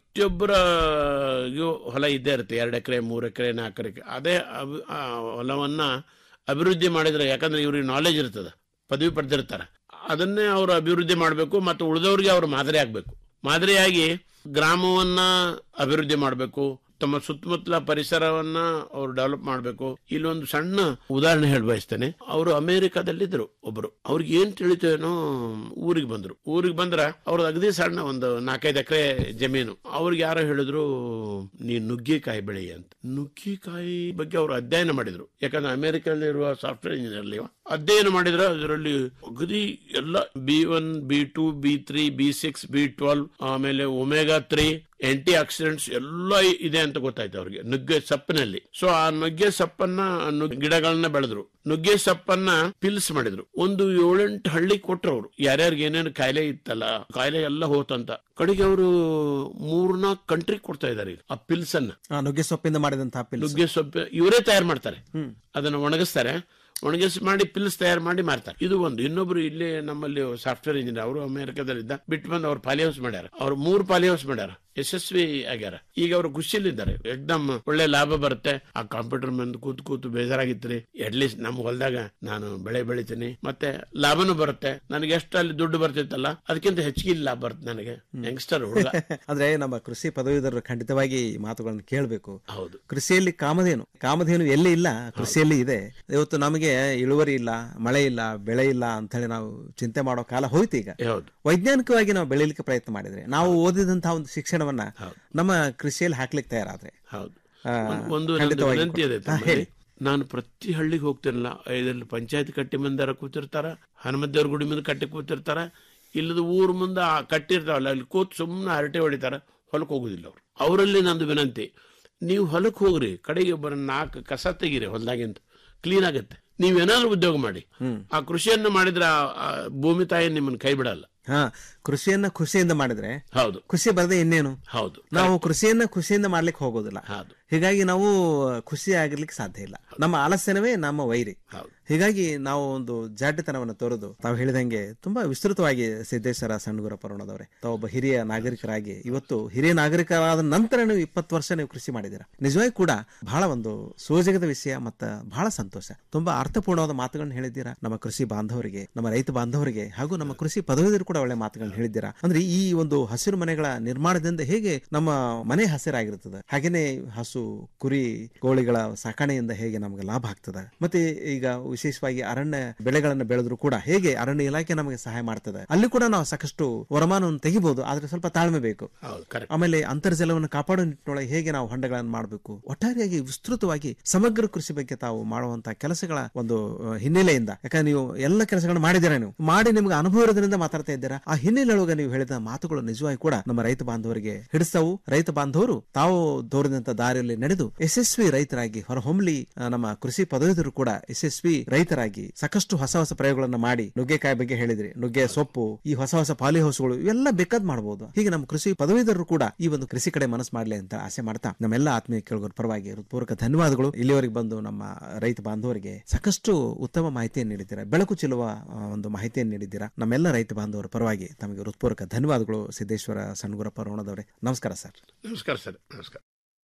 [SPEAKER 21] ಪ್ರತಿಯೊಬ್ಬರಿಗೂ ಹೊಲ ಇದ್ದೇ ಇರುತ್ತೆ ಎರಡು ಎಕರೆ ಮೂರು ಎಕರೆ ನಾಲ್ಕು ಎಕರೆ ಅದೇ ಅಭಿ- ಆ ಹೊಲವನ್ನ ಅಭಿವೃದ್ಧಿ ಮಾಡಿದ್ರೆ ಯಾಕಂದ್ರೆ ಇವ್ರಿಗೆ ನಾಲೆಜ್ ಇರ್ತದೆ ಪದವಿ ಪಡೆದಿರ್ತಾರೆ ಅದನ್ನೇ ಅವರು ಅಭಿವೃದ್ಧಿ ಮಾಡಬೇಕು ಮತ್ತು ಉಳಿದವ್ರಿಗೆ ಅವರು ಮಾದರಿ ಆಗಬೇಕು ಮಾದರಿಯಾಗಿ ಗ್ರಾಮವನ್ನ ಅಭಿವೃದ್ಧಿ ಮಾಡಬೇಕು ತಮ್ಮ ಸುತ್ತಮುತ್ತಲ ಪರಿಸರವನ್ನ ಅವ್ರು ಡೆವಲಪ್ ಮಾಡಬೇಕು ಇಲ್ಲೊಂದು ಸಣ್ಣ ಉದಾಹರಣೆ ಹೇಳಿ ಬಯಸ್ತೇನೆ ಅವರು ಅಮೆರಿಕಾದಲ್ಲಿದ್ದರು ಒಬ್ರು ಅವ್ರಿಗೆ ಏನ್ ತಿಳಿತು ಏನೋ ಊರಿಗೆ ಬಂದ್ರು ಊರಿಗೆ ಬಂದ್ರ ಅವ್ರದ್ದು ಅಗದಿ ಸಣ್ಣ ಒಂದು ನಾಲ್ಕೈದು ಎಕರೆ ಜಮೀನು ಅವ್ರಿಗೆ ಯಾರೋ ಹೇಳಿದ್ರು ನೀ ನುಗ್ಗಿಕಾಯಿ ಬೆಳಿ ಅಂತ ನುಗ್ಗಿಕಾಯಿ ಬಗ್ಗೆ ಅವರು ಅಧ್ಯಯನ ಮಾಡಿದ್ರು ಯಾಕಂದ್ರೆ ಅಮೆರಿಕದಲ್ಲಿರುವ ಸಾಫ್ಟ್ವೇರ್ ಇಂಜಿನಿಯರ್ ಅಧ್ಯಯನ ಮಾಡಿದ್ರೆ ಅದರಲ್ಲಿ ಅಗದಿ ಎಲ್ಲ B one B two B three B six B twelve ಆಮೇಲೆ ಒಮೆಗಾ ತ್ರೀ ಆಂಟಿ ಆಕ್ಸಿಡೆಂಟ್ಸ್ ಎಲ್ಲ ಇದೆ ಅಂತ ಗೊತ್ತಾಯ್ತು ಅವ್ರಿಗೆ ನುಗ್ಗೆ ಸಪ್ಪಿನಲ್ಲಿ ಸೊ ಆ ನುಗ್ಗೆ ಸಪ್ಪನ್ನ ನು- ಗಿಡಗಳನ್ನ ಬೆಳೆದ್ರು ನುಗ್ಗೆ ಸಪ್ಪನ್ನ ಪಿಲ್ಸ್ ಮಾಡಿದ್ರು ಒಂದು ಏಳೆಂಟು ಹಳ್ಳಿ ಕೊಟ್ರು ಅವರು ಯಾರ್ಯಾರಿಗೆ ಏನೇನು ಕಾಯಿಲೆ ಇತ್ತಲ್ಲ ಕಾಯಿಲೆ ಎಲ್ಲ ಹೋತಂತ ಕಡೆಗೆ ಅವರು ಮೂರ್ನಾಲ್ಕು ಕಂಟ್ರಿ ಕೊಡ್ತಾ ಇದಾರೆ ಈಗ ಆ ಪಿಲ್ಸ್ ಅನ್ನ
[SPEAKER 20] ಆ, ನುಗ್ಗೆ ಸೊಪ್ಪಿಂದ ಮಾಡಿದಂತಹ ಪಿಲ್ಸ್
[SPEAKER 21] ನುಗ್ಗೆ ಸೊಪ್ಪು ಇವರೇ ತಯಾರು ಮಾಡ್ತಾರೆ ಅದನ್ನ ಒಣಗಿಸ್ತಾರೆ ಒಣಗಿಸಿ ಮಾಡಿ ಪಿಲ್ಸ್ ತಯಾರು ಮಾಡಿ ಮಾರ್ತಾರೆ ಇದು ಒಂದು ಇನ್ನೊಬ್ರು ಇಲ್ಲಿ ನಮ್ಮಲ್ಲಿ ಸಾಫ್ಟ್ವೇರ್ ಇಂಜಿನಿಯರ್ ಅವರು ಅಮೆರಿಕದಲ್ಲಿದ್ದ ಬಿಟ್ಟು ಬಂದು ಅವ್ರು ಪಾಲಿ ಹೌಸ್ ಮಾಡ್ಯಾರ ಅವ್ರು ಮೂರು ಪಾಲಿ ಹೌಸ್ ಮಾಡ್ಯಾರ ಯಶಸ್ವಿ ಆಗ್ಯಾರ ಈಗ ಅವರು ಖುಷಿಯಲ್ಲಿದ್ದಾರೆ ಎಕ್ದಮ್ ಒಳ್ಳೆ ಲಾಭ ಬರುತ್ತೆ ಆ ಕಂಪ್ಯೂಟರ್ ಮುಂದೆ ಕೂತು ಕೂತು ಬೇಜಾರಾಗಿತ್ರಿ ಅಟ್ಲೀಸ್ಟ್ ನಮ್ಮ ಹೊಲದಾಗ ನಾನು ಬೆಳೆ ಬೆಳಿತೀನಿ ಮತ್ತೆ ಲಾಭನೂ ಬರುತ್ತೆ ನನಗೆ ಎಷ್ಟು ಅಲ್ಲಿ ದುಡ್ಡು ಬರ್ತಿತ್ತಲ್ಲ ಅದಕ್ಕಿಂತ ಹೆಚ್ಚಿಗೆ ಇಲ್ಲಿ ಲಾಭ ಬರುತ್ತೆ ನನಗೆ ಯಂಗ್ಸ್ಟರ್ ಹುಡುಗ
[SPEAKER 20] ಅಂದ್ರೆ ನಮ್ಮ ಕೃಷಿ ಪದವೀಧರರು ಖಂಡಿತವಾಗಿ ಈ ಮಾತುಗಳನ್ನು ಕೇಳಬೇಕು
[SPEAKER 21] ಹೌದು
[SPEAKER 20] ಕೃಷಿಯಲ್ಲಿ ಕಾಮಧೇನು ಕಾಮಧೇನು ಎಲ್ಲಿ ಇಲ್ಲ ಕೃಷಿಯಲ್ಲಿ ಇದೆ ಇವತ್ತು ನಮಗೆ ಇಳುವರಿ ಇಲ್ಲ ಮಳೆ ಇಲ್ಲ ಬೆಳೆ ಇಲ್ಲ ಅಂತ ಹೇಳಿ ನಾವು ಚಿಂತೆ ಮಾಡೋ ಕಾಲ ಹೋಯ್ತು ಈಗ
[SPEAKER 21] ಹೌದು
[SPEAKER 20] ವೈಜ್ಞಾನಿಕವಾಗಿ ನಾವು ಬೆಳೀಲಿಕ್ಕೆ ಪ್ರಯತ್ನ ಮಾಡಿದ್ರೆ ನಾವು ಓದಿದಂತಹ ಒಂದು ಶಿಕ್ಷಣವನ್ನ ನಮ್ಮ ಕೃಷಿಯಲ್ಲಿ ಹಾಕ್ಲಿಕ್ಕೆ ತಯಾರಾದ್ರೆ
[SPEAKER 21] ಹೌದು
[SPEAKER 20] ಆ,
[SPEAKER 21] ಒಂದ್- ಒಂದು ನಂದು
[SPEAKER 20] ಖಂಡಿತವಾಗಿ
[SPEAKER 21] ವಿನಂತಿ ಇದೆ
[SPEAKER 20] ಹಾ,
[SPEAKER 21] ತಮ್ಮಲ್ಲಿ.
[SPEAKER 20] ಹೇಳಿ
[SPEAKER 21] ನಾನು ಪ್ರತಿ ಹಳ್ಳಿಗೆ ಹೋಗ್ತಿರಲ್ಲ ಇದರಲ್ಲಿ ಪಂಚಾಯತ್ ಕಟ್ಟಿ ಮಂದಿರ ಕೂತಿರ್ತಾರ ಹನುಮದೇವ್ರ ಗುಡಿ ಮುಂದೆ ಕಟ್ಟಿ ಕೂತಿರ್ತಾರ ಇಲ್ಲದ ಊರ್ ಮುಂದೆ ಆ ಕಟ್ಟಿರ್ತಾವಲ್ಲ ಅಲ್ಲಿ ಕೂತ್ ಸುಮ್ಮನೆ ಹರಟೆ ಹೊಡಿತಾರ ಹೊಲಕ್ಕೆ ಹೋಗುದಿಲ್ಲ ಅವ್ರು ಅವರಲ್ಲಿ ನಂದು ವಿನಂತಿ ನೀವು ಹೊಲಕ್ಕೆ ಹೋಗ್ರಿ ಕಡೆಗೆ ಒಬ್ಬರ ನಾಲ್ಕು ಕಸ ತೆಗೀರಿ ಹೊಲದಾಗಿಂತ ಕ್ಲೀನ್ ಆಗತ್ತೆ ನೀವೇನಾದ್ರೂ ಉದ್ಯೋಗ ಮಾಡಿ ಆ ಕೃಷಿಯನ್ನು ಮಾಡಿದ್ರೆ ಆ- ಆ ಭೂಮಿ ತಾಯಿ ನಿಮ್ಮನ್ನ ಕೈ ಬಿಡಲ್ಲ
[SPEAKER 20] ಹಾ ಕೃಷಿಯನ್ನ ಖುಷಿಯಿಂದ ಮಾಡಿದ್ರೆ
[SPEAKER 21] ಹೌದು
[SPEAKER 20] ಖುಷಿ ಬರದೆ ಇನ್ನೇನು
[SPEAKER 21] ಹೌದು
[SPEAKER 20] ನಾವು ಕೃಷಿಯನ್ನ ಖುಷಿಯಿಂದ ಮಾಡ್ಲಿಕ್ಕೆ ಹೋಗೋದಿಲ್ಲ
[SPEAKER 21] ಹೌದು
[SPEAKER 20] ಹೀಗಾಗಿ ನಾವು ಖುಷಿ ಆಗಿರ್ಲಿಕ್ಕೆ ಸಾಧ್ಯ ಇಲ್ಲ ನಮ್ಮ ಆಲಸ್ಯನವೇ ನಮ್ಮ ವೈರಿ ಹೀಗಾಗಿ ನಾವು ಒಂದು ಜಾಡ್ಯತನವನ್ನು ತೋರದು ತಾವು ಹೇಳಿದಂಗೆ ತುಂಬಾ ವಿಸ್ತೃತವಾಗಿ ಸಿದ್ದೇಶ್ವರ ಸಣ್ಣಗುರ ಪರ್ವಣದವರೇ ತಾವು ಒಬ್ಬ ಹಿರಿಯ ನಾಗರಿಕರಾಗಿ ಇವತ್ತು ಹಿರಿಯ ನಾಗರಿಕರಾದ ನಂತರ ನೀವು ಇಪ್ಪತ್ತು ವರ್ಷ ನೀವು ಕೃಷಿ ಮಾಡಿದ್ದೀರಾ ನಿಜವಾಗಿ ಕೂಡ ಬಹಳ ಒಂದು ಸೋಜಗದ ವಿಷಯ ಮತ್ತ ಬಹಳ ಸಂತೋಷ ತುಂಬಾ ಅರ್ಥಪೂರ್ಣವಾದ ಮಾತುಗಳನ್ನು ಹೇಳಿದ್ದೀರಾ ನಮ್ಮ ಕೃಷಿ ಬಾಂಧವರಿಗೆ ನಮ್ಮ ರೈತ ಬಾಂಧವರಿಗೆ ಹಾಗೂ ನಮ್ಮ ಕೃಷಿ ಪದವೀಧರು ಕೂಡ ಒಳ್ಳೆ ಮಾತುಗಳನ್ನು ಹೇಳಿದ್ದೀರಾ ಅಂದ್ರೆ ಈ ಒಂದು ಹಸಿರು ಮನೆಗಳ ನಿರ್ಮಾಣದಿಂದ ಹೇಗೆ ನಮ್ಮ ಮನೆ ಹಸಿರಾಗಿರುತ್ತದೆ ಹಾಗೇನೆ ಹಸು ಕುರಿ ಕೋಳಿಗಳ ಸಾಕಣೆಯಿಂದ ಹೇಗೆ ನಮಗೆ ಲಾಭ ಆಗ್ತದೆ ಮತ್ತೆ ಈಗ ವಿಶೇಷವಾಗಿ ಅರಣ್ಯ ಬೆಳೆಗಳನ್ನು ಬೆಳೆದ್ರು ಕೂಡ ಹೇಗೆ ಅರಣ್ಯ ಇಲಾಖೆ ನಮಗೆ ಸಹಾಯ ಮಾಡ್ತದೆ ಅಲ್ಲಿ ಕೂಡ ನಾವು ಸಾಕಷ್ಟು ವರಮಾನವನ್ನು ತೆಗಿಬಹುದು ಆದ್ರೆ ಸ್ವಲ್ಪ ತಾಳ್ಮೆ ಬೇಕು
[SPEAKER 21] ಹೌದು ಕರೆಕ್ಟ್
[SPEAKER 20] ಆಮೇಲೆ ಅಂತರ್ಜಲವನ್ನು ಕಾಪಾಡೋ ನಿಟ್ಟಿನೊಳಗೆ ಹೇಗೆ ನಾವು ಹೊಂಡಗಳನ್ನು ಮಾಡಬೇಕು ಒಟ್ಟಾರೆಯಾಗಿ ವಿಸ್ತೃತವಾಗಿ ಸಮಗ್ರ ಕೃಷಿ ಬಗ್ಗೆ ತಾವು ಮಾಡುವಂತಹ ಕೆಲಸಗಳ ಒಂದು ಅಹ್, ಹಿನ್ನೆಲೆಯಿಂದ ಯಾಕಂದ್ರೆ ನೀವು ಎಲ್ಲ ಕೆಲಸಗಳನ್ನು ಮಾಡಿದ್ದೀರಾ ನೀವು ಮಾಡಿ ನಿಮ್ಗೆ ಅನುಭವ ಇರೋದ್ರಿಂದ ಮಾತಾಡ್ತಾ ಇದ್ದೀರಾ ಆ ಹಿನ್ನೆಲೆಯೊಳಗೆ ನೀವು ಹೇಳಿದ ಮಾತುಗಳು ನಿಜವಾಗಿ ಕೂಡ ನಮ್ಮ ರೈತ ಬಾಂಧವರಿಗೆ ಹಿಡಿಸ್ತವು ರೈತ ಬಾಂಧವರು ತಾವು ತೋರಿದಂತ ದಾರಿಯಲ್ಲಿ ನಡೆದು ಯಶಸ್ವಿ ರೈತರಾಗಿ ಹೊರಹೊಮ್ಮಲಿ ಆ, ನಮ್ಮ ಕೃಷಿ ಪದವೀಧರು ಕೂಡ ಯಶಸ್ವಿ ರೈತರಾಗಿ ಸಾಕಷ್ಟು ಹೊಸ ಹೊಸ ಪ್ರಯೋಗಗಳನ್ನ ಮಾಡಿ ನುಗ್ಗೆಕಾಯಿ ಬಗ್ಗೆ ಹೇಳಿದ್ರಿ ನುಗ್ಗೆ ಸೊಪ್ಪು ಈ ಹೊಸ ಹೊಸ ಪಾಲಿ ಹೌಸ್ಗಳು ಇವೆಲ್ಲ ಬೇಕಾದ್ ಮಾಡಬಹುದು ಹೀಗೆ ನಮ್ಮ ಕೃಷಿ ಪದವೀಧರರು ಕೂಡ ಈ ಒಂದು ಕೃಷಿ ಕಡೆ ಮನಸ್ಸು ಮಾಡ್ಲಿ ಅಂತ ಆಸೆ ಮಾಡ್ತಾ ನಮ್ಮೆಲ್ಲ ಆತ್ಮೀಯ ಕೇಳುಗರ ಪರವಾಗಿ ಹೃತ್ಪೂರ್ವಕ ಧನ್ಯವಾದಗಳು ಇಲ್ಲಿವರೆಗೆ ಬಂದು ನಮ್ಮ ರೈತ ಬಾಂಧವರಿಗೆ ಸಾಕಷ್ಟು ಉತ್ತಮ ಮಾಹಿತಿಯನ್ನು ನೀಡಿದ್ದೀರಾ ಬೆಳಕು ಚೆಲ್ಲುವ ಆ, ಒಂದು ಮಾಹಿತಿಯನ್ನು ನೀಡಿದ್ದೀರಾ ನಮ್ಮೆಲ್ಲ ರೈತ ಬಾಂಧವರ ಪರವಾಗಿ ತಮಗೆ ಹೃತ್ಪೂರ್ವಕ ಧನ್ಯವಾದಗಳು ಸಿದ್ದೇಶ್ವರ ಸಣ್ಗುರ ಪರೋಣದವರೇ ನಮಸ್ಕಾರ ಸರ್
[SPEAKER 21] ನಮಸ್ಕಾರ ಸರ್ ನಮಸ್ಕಾರ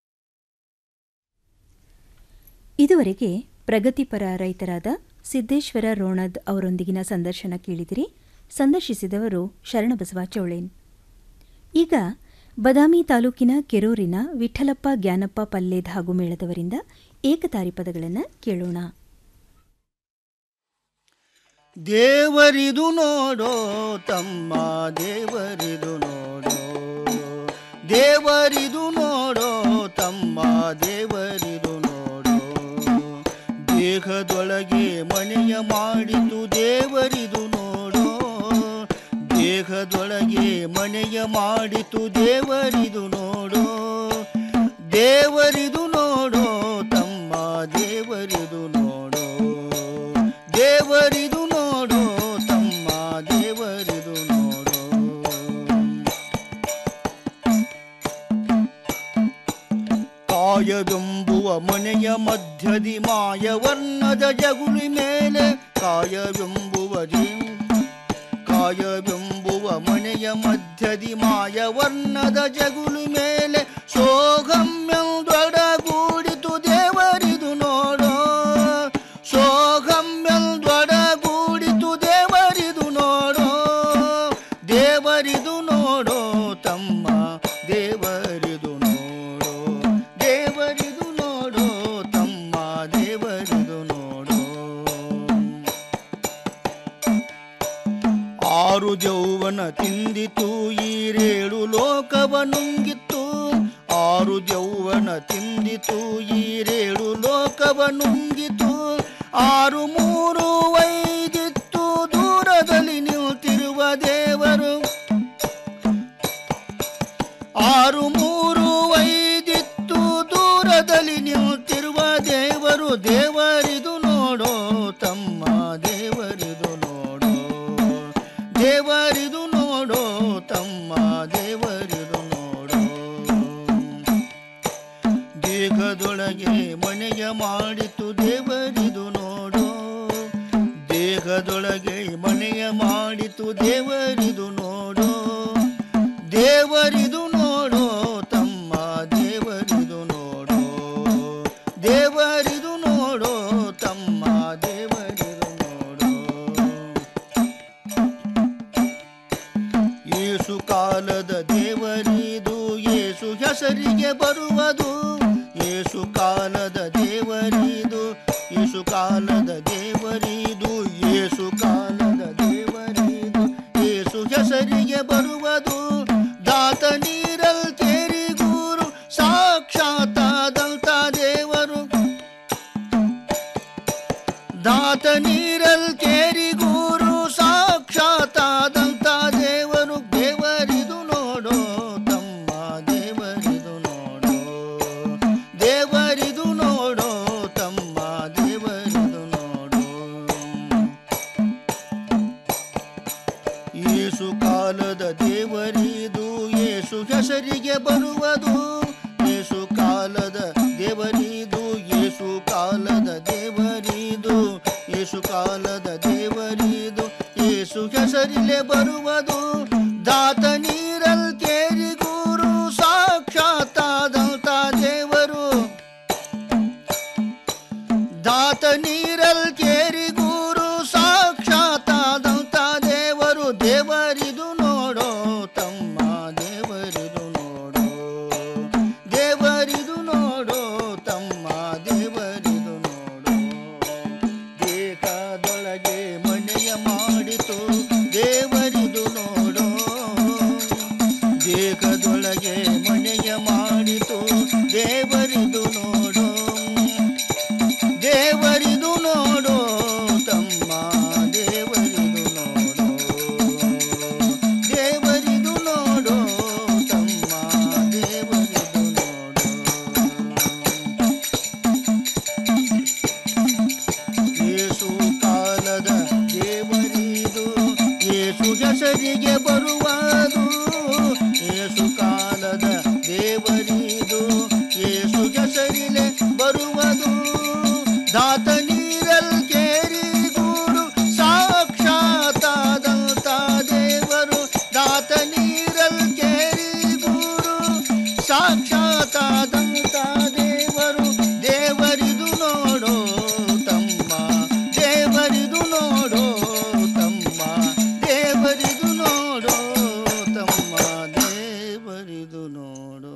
[SPEAKER 1] ಇದುವರೆಗೆ ಪ್ರಗತಿಪರ ರೈತರಾದ ಸಿದ್ದೇಶ್ವರ ರೋಣದ್ ಅವರೊಂದಿಗಿನ ಸಂದರ್ಶನ ಕೇಳಿದಿರಿ ಸಂದರ್ಶಿಸಿದವರು ಶರಣಬಸವ ಚೌಳೇನ್ ಈಗ ಬದಾಮಿ ತಾಲೂಕಿನ ಕೆರೂರಿನ ವಿಠಲಪ್ಪ ಜ್ಞಾನಪ್ಪ ಪಲ್ಲೇದ್ ಹಾಗೂ ಮೇಳದವರಿಂದ ಏಕತಾರಿ ಪದಗಳನ್ನು ಕೇಳೋಣ
[SPEAKER 3] ದೇವರಿದು ನೋಡೋ ತಮ್ಮ ದೇವರಿದು ನೋಡೋ ದೇವರಿದು ನೋಡೋ ತಮ್ಮ ದೇವರಿದು ನೋಡೋ ದೇಹದೊಳಗೆ ಮನೆಯ ಮಾಡಿತು ದೇವರಿದು ನೋಡೋ ದೇಹದೊಳಗೆ ಮನೆಯ ಮಾಡಿತು ದೇವರಿದು ನೋಡೋ ದೇವರಿದು ನೋಡೋ ತಮ್ಮ ದೇವರಿದು ನೋಡೋ ದೇವರಿದು ನೋಡೋ ತಮ್ಮ ದೇವರಿದು ನೋಡೋ ಕಾಯವೆಂಬುವ ಮನೆಯ ಮಧ್ಯದಿ ಮಾಯವರ್ಣದ ಜಗುಲಿ ಮೇಲೆ ಕಾಯವೆಂಬುವ ಜೀ- ಕಾಯವೆಂಬುವ ಮನೆಯ ಮಧ್ಯದಿ ಮಾಯವರ್ಣದ ಜಗುಲಿ ಮೇಲೆ ಸೋಗಮ್ಯದೊಡಗೂಡಿತು ದೇವರಿದು ನೋಡೋ ಸೋಗಮ್ಯದೊಡಗೂಡಿತು ದೇವರಿದು ನೋಡೋ ದೇವರಿದು ನೋಡೋ ತಮ್ಮ ದೇವರಿದು ನೋಡೋ ದೇವರಿದು ನೋಡೋ ತಮ್ಮ ದೇವರಿದು ನೋಡೋ ಆರು ಜೌವನ ತಿಂದಿತು ಈರೇಳು ಲೋಕವ ನುಂಗಿತ್ತು ಆರು ಜೌವನ ತಿಂದಿತು ಈರೇಳು ಲೋಕವ ನುಂಗಿತು ಆರು ಮೂರು ವೈದಿತ್ತು ದೂರದಲ್ಲಿ ನಿಂತಿರುವ ದೇವರು ಆರು ಮೂರು ವೈದಿತ್ತು ದೂರದಲ್ಲಿ ನಿಂತಿರುವ ದೇವರು ದೇವರಿದು ನೋಡೋ ತಮ್ಮ ದೇವರಿದು ನೋಡೋ ದೇವರಿದು ನೋಡೋ ತಮ್ಮ ದೇವರಿದು ನೋಡೋ ದೇಹದೊಳಗೆ ಮನೆಯ ಮಾಡಿತು ದೇವರಿದು ನೋಡೋ ದೇಹದೊಳಗೆ ಮನೆಯ ಮಾಡಿತು ದೇವರಿದು ನೋಡೋ ದೇವರಿದು ನೋಡೋ ತಮ್ಮ ದೇವರಿದು ನೋಡೋ ದೇವರಿದು ನೋಡೋ ತಮ್ಮ ದೇವರಿದು ನೋಡೋ ಏಸು ಕಾಲದ ದೇವರಿದು ಏಸು ಹೆಸರಿಗೆ ಬರುವುದು ಏಸು ಕಾಲದ ದೇವರಿದು ಏಸು ಕಾಲದ ದೇವರಿದು ಏಸು ಕಾಲದ ದೇವರಿದು ಏಸು ಹೆಸರಿಗೆ ಬರುವುದು ದಾತ ನೀರಲ್ ಕೇರಿ ಗುರು ಸಾಕ್ಷಾತ್ತಾದಂತ ದೇವರು ದಾತ ನೀರಲ್ ಕೇರಿ ಗುರು ಸಾಕ್ಷಾತ್ತಾದಂತ ದೇವರು ದೇವರಿದು ನೋಡೋ ತಮ್ಮ ದೇವರಿದು ನೋಡೋ ದೇವರಿದು ನೋಡೋ ತಮ್ಮ ದೇವರಿದು ನೋಡೋ ಏಸು ಕಾಲದ ದೇವರಿದು ಏಸು ಹೆಸರಿಗೆ ಬರುವುದು ಏಸು ಕಾಲದ ದೇವರಿದು ಏಸು ಕಾಲದ ದೇವರಿದು ಏಸು ಕಾಲದ ದೇವರಿದು ಏಸು ಹೆಸರಿಲೆ ಬರುವುದು ದಾತ ನೀರಲ್ ಕೇರಿ ಗುರು ಸಾಕ್ಷಾತ್ತಾದಂತ ದೇವರು ದಾತ ನೀರಲ್ ಕೇರಿ ಗುರು ಸಾಕ್ಷಾತ್ತಾದಂತ ದೇವರು ದೇವರಿದು ನೋಡೋ ತಮ್ಮ ದೇವರಿದು ನೋಡೋ ದೇವರಿದು ನೋಡೋ ತಮ್ಮ ದೇವರಿದು ನೋಡೋ ದೇಹದೊಳಗೆ ಮನೆಯ ಮಾಡಿತು ದೇವರಿದು ನೋಡೋ ದೇಹದೊಳಗೆ ಮನೆಯ ಮಾಡಿತು ದೇವರಿದು ನೋಡೋ ದೇವರಿದು ನೋಡೋ ತಮ್ಮ ದೇವರಿದು ನೋಡೋ ದೇವರಿದು ನೋಡೋ ತಮ್ಮ ದೇವರಿದು ನೋಡೋ ಏಸು ಕಾಲದ ದೇವರಿದು ಏಸು ಹೆಸರಿಗೆ ಬರುವುದು ಏಸು ಕಾಲದ ದೇವರಿದು ಏಸು ಹೆಸರಿಲೆ ಬರುವುದು ದಾತ ನೀರಲ್ ಕೇರಿ ಗುರು ಸಾಕ್ಷಾತ್ತಾದಂತ ದೇವರು ದಾತ ನೀರಲ್ ಕೇರಿ ಗುರು ಸಾಕ್ಷಾತ್ತಾದಂತ ದೇವರು ದೇವರಿದು ನೋಡೋ ತಮ್ಮ ದೇವರಿದು ನೋಡೋ ತಮ್ಮ ದೇವರಿದು ನೋಡೋ ತಮ್ಮ ದೇವರಿದು ನೋಡೋ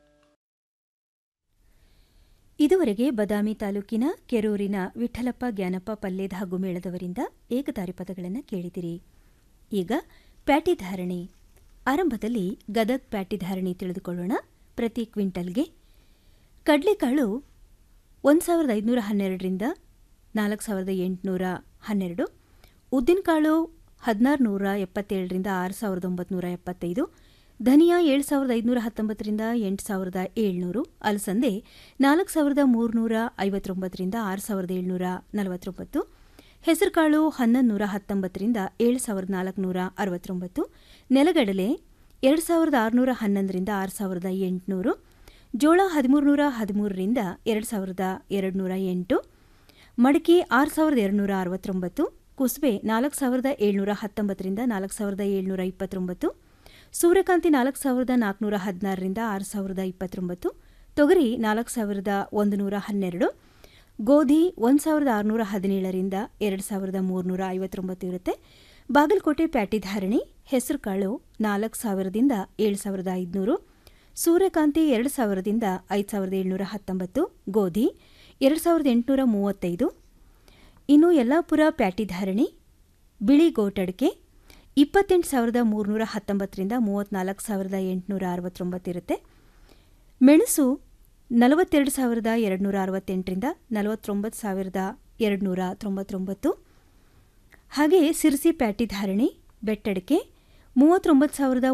[SPEAKER 1] ಇದುವರೆಗೆ ಬದಾಮಿ ತಾಲೂಕಿನ ಕೆರೂರಿನ ವಿಠಲಪ್ಪ ಜ್ಞಾನಪ್ಪ ಪಲ್ಲೇದ ಹಾಗೂ ಮೇಳದವರಿಂದ ಏಕತಾರಿ ಪದಗಳನ್ನು ಕೇಳಿದಿರಿ ಈಗ ಪ್ಯಾಟಿ ಧಾರಣೆ ಆರಂಭದಲ್ಲಿ ಗದಗ್ ಪ್ಯಾಟಿ ಧಾರಣೆ ತಿಳಿದುಕೊಳ್ಳೋಣ ಪ್ರತಿ ಕ್ವಿಂಟಲ್ಗೆ ಕಡಲೆಕಾಳು ಒಂದು ಸಾವಿರದ ಐದುನೂರ ಹನ್ನೆರಡರಿಂದ ನಾಲ್ಕು ಸಾವಿರದ ಎಂಟುನೂರ ಹನ್ನೆರಡು ಉದ್ದಿನಕಾಳು ಹದಿನಾರು ನೂರ ಎಪ್ಪತ್ತೇಳರಿಂದ ಆರು ಸಾವಿರದ ಒಂಬತ್ನೂರ ಎಪ್ಪತ್ತೈದು ಧನಿಯಾ ಏಳು ಸಾವಿರದ ಐದುನೂರ ಹತ್ತೊಂಬತ್ತರಿಂದ ಎಂಟು ಸಾವಿರದ ಏಳ್ನೂರು ಅಲಸಂದೆ ನಾಲ್ಕು ಸಾವಿರದ ಮೂರುನೂರ ಐವತ್ತೊಂಬತ್ತರಿಂದ ಆರು ಸಾವಿರದ ಏಳ್ನೂರ ನಲವತ್ತೊಂಬತ್ತು ಹೆಸರುಕಾಳು ಹನ್ನೊಂದು ನೂರ ಹತ್ತೊಂಬತ್ತರಿಂದ ಏಳು ಸಾವಿರದ ನಾಲ್ಕುನೂರ ಅರವತ್ತೊಂಬತ್ತು ನೆಲಗಡಲೆ ಎರಡು ಸಾವಿರದ ಆರುನೂರ ಹನ್ನೊಂದರಿಂದ ಆರು ಸಾವಿರದ ಎಂಟುನೂರು ಜೋಳ ಹದಿಮೂರು ನೂರ ಹದಿಮೂರರಿಂದ ಎರಡು ಸಾವಿರದ ಎರಡು ನೂರ ಎಂಟು ಮಡಿಕೆ ಆರು ಸಾವಿರದ ಎರಡುನೂರ ಅರವತ್ತೊಂಬತ್ತು ಕುಸುಬೆ ನಾಲ್ಕು ಸಾವಿರದ ಏಳ್ನೂರ ಹತ್ತೊಂಬತ್ತರಿಂದ ನಾಲ್ಕು ಸಾವಿರದ ಏಳ್ನೂರ ಇಪ್ಪತ್ತೊಂಬತ್ತು ಸೂರ್ಯಕಾಂತಿ ನಾಲ್ಕು ಸಾವಿರದ ನಾಲ್ಕುನೂರ ಹದಿನಾರರಿಂದ ಆರು ಸಾವಿರದ ಇಪ್ಪತ್ತೊಂಬತ್ತು ತೊಗರಿ ನಾಲ್ಕು ಸಾವಿರದ ಒಂದು ನೂರ ಹನ್ನೆರಡು ಗೋಧಿ ಒಂದು ಸಾವಿರದ ಆರುನೂರ ಹದಿನೇಳರಿಂದ ಎರಡು ಸಾವಿರದ ಮೂರುನೂರ ಐವತ್ತೊಂಬತ್ತು ಇರುತ್ತೆ ಬಾಗಲಕೋಟೆ ಪ್ಯಾಟಿ ಧಾರಣಿ ಹೆಸರುಕಾಳು ನಾಲ್ಕು ಸಾವಿರದಿಂದ ಏಳು ಸಾವಿರದ ಐದುನೂರು ಸೂರ್ಯಕಾಂತಿ ಎರಡು ಸಾವಿರದಿಂದ ಐದು ಸಾವಿರದ ಏಳ್ನೂರ ಹತ್ತೊಂಬತ್ತು ಗೋಧಿ ಎರಡು ಸಾವಿರದ ಎಂಟುನೂರ ಮೂವತ್ತೈದು ಇನ್ನು ಯಲ್ಲಾಪುರ ಪ್ಯಾಟಿ ಧಾರಣಿ ಬಿಳಿ ಗೋಟಡಿಕೆ ಇಪ್ಪತ್ತೆಂಟು ಸಾವಿರದ ಮೂರುನೂರ ಹತ್ತೊಂಬತ್ತರಿಂದ ಮೂವತ್ತ್ನಾಲ್ಕು ಸಾವಿರದ ಎಂಟುನೂರ ಅರವತ್ತೊಂಬತ್ತು ಇರುತ್ತೆ ಮೆಣಸು ನಲವತ್ತೆರಡು ಸಾವಿರದ ಎರಡುನೂರ ಅರವತ್ತೆಂಟರಿಂದ ನಲವತ್ತೊಂಬತ್ತು ಸಾವಿರದ ಎರಡುನೂರ ತೊಂಬತ್ತೊಂಬತ್ತು ಹಾಗೆಯೇ ಸಿರ್ಸಿ ಪ್ಯಾಟಿ ಧಾರಣಿ ಬೆಟ್ಟಡಿಕೆ ಮೂವತ್ತೊಂಬತ್ತು ಸಾವಿರದ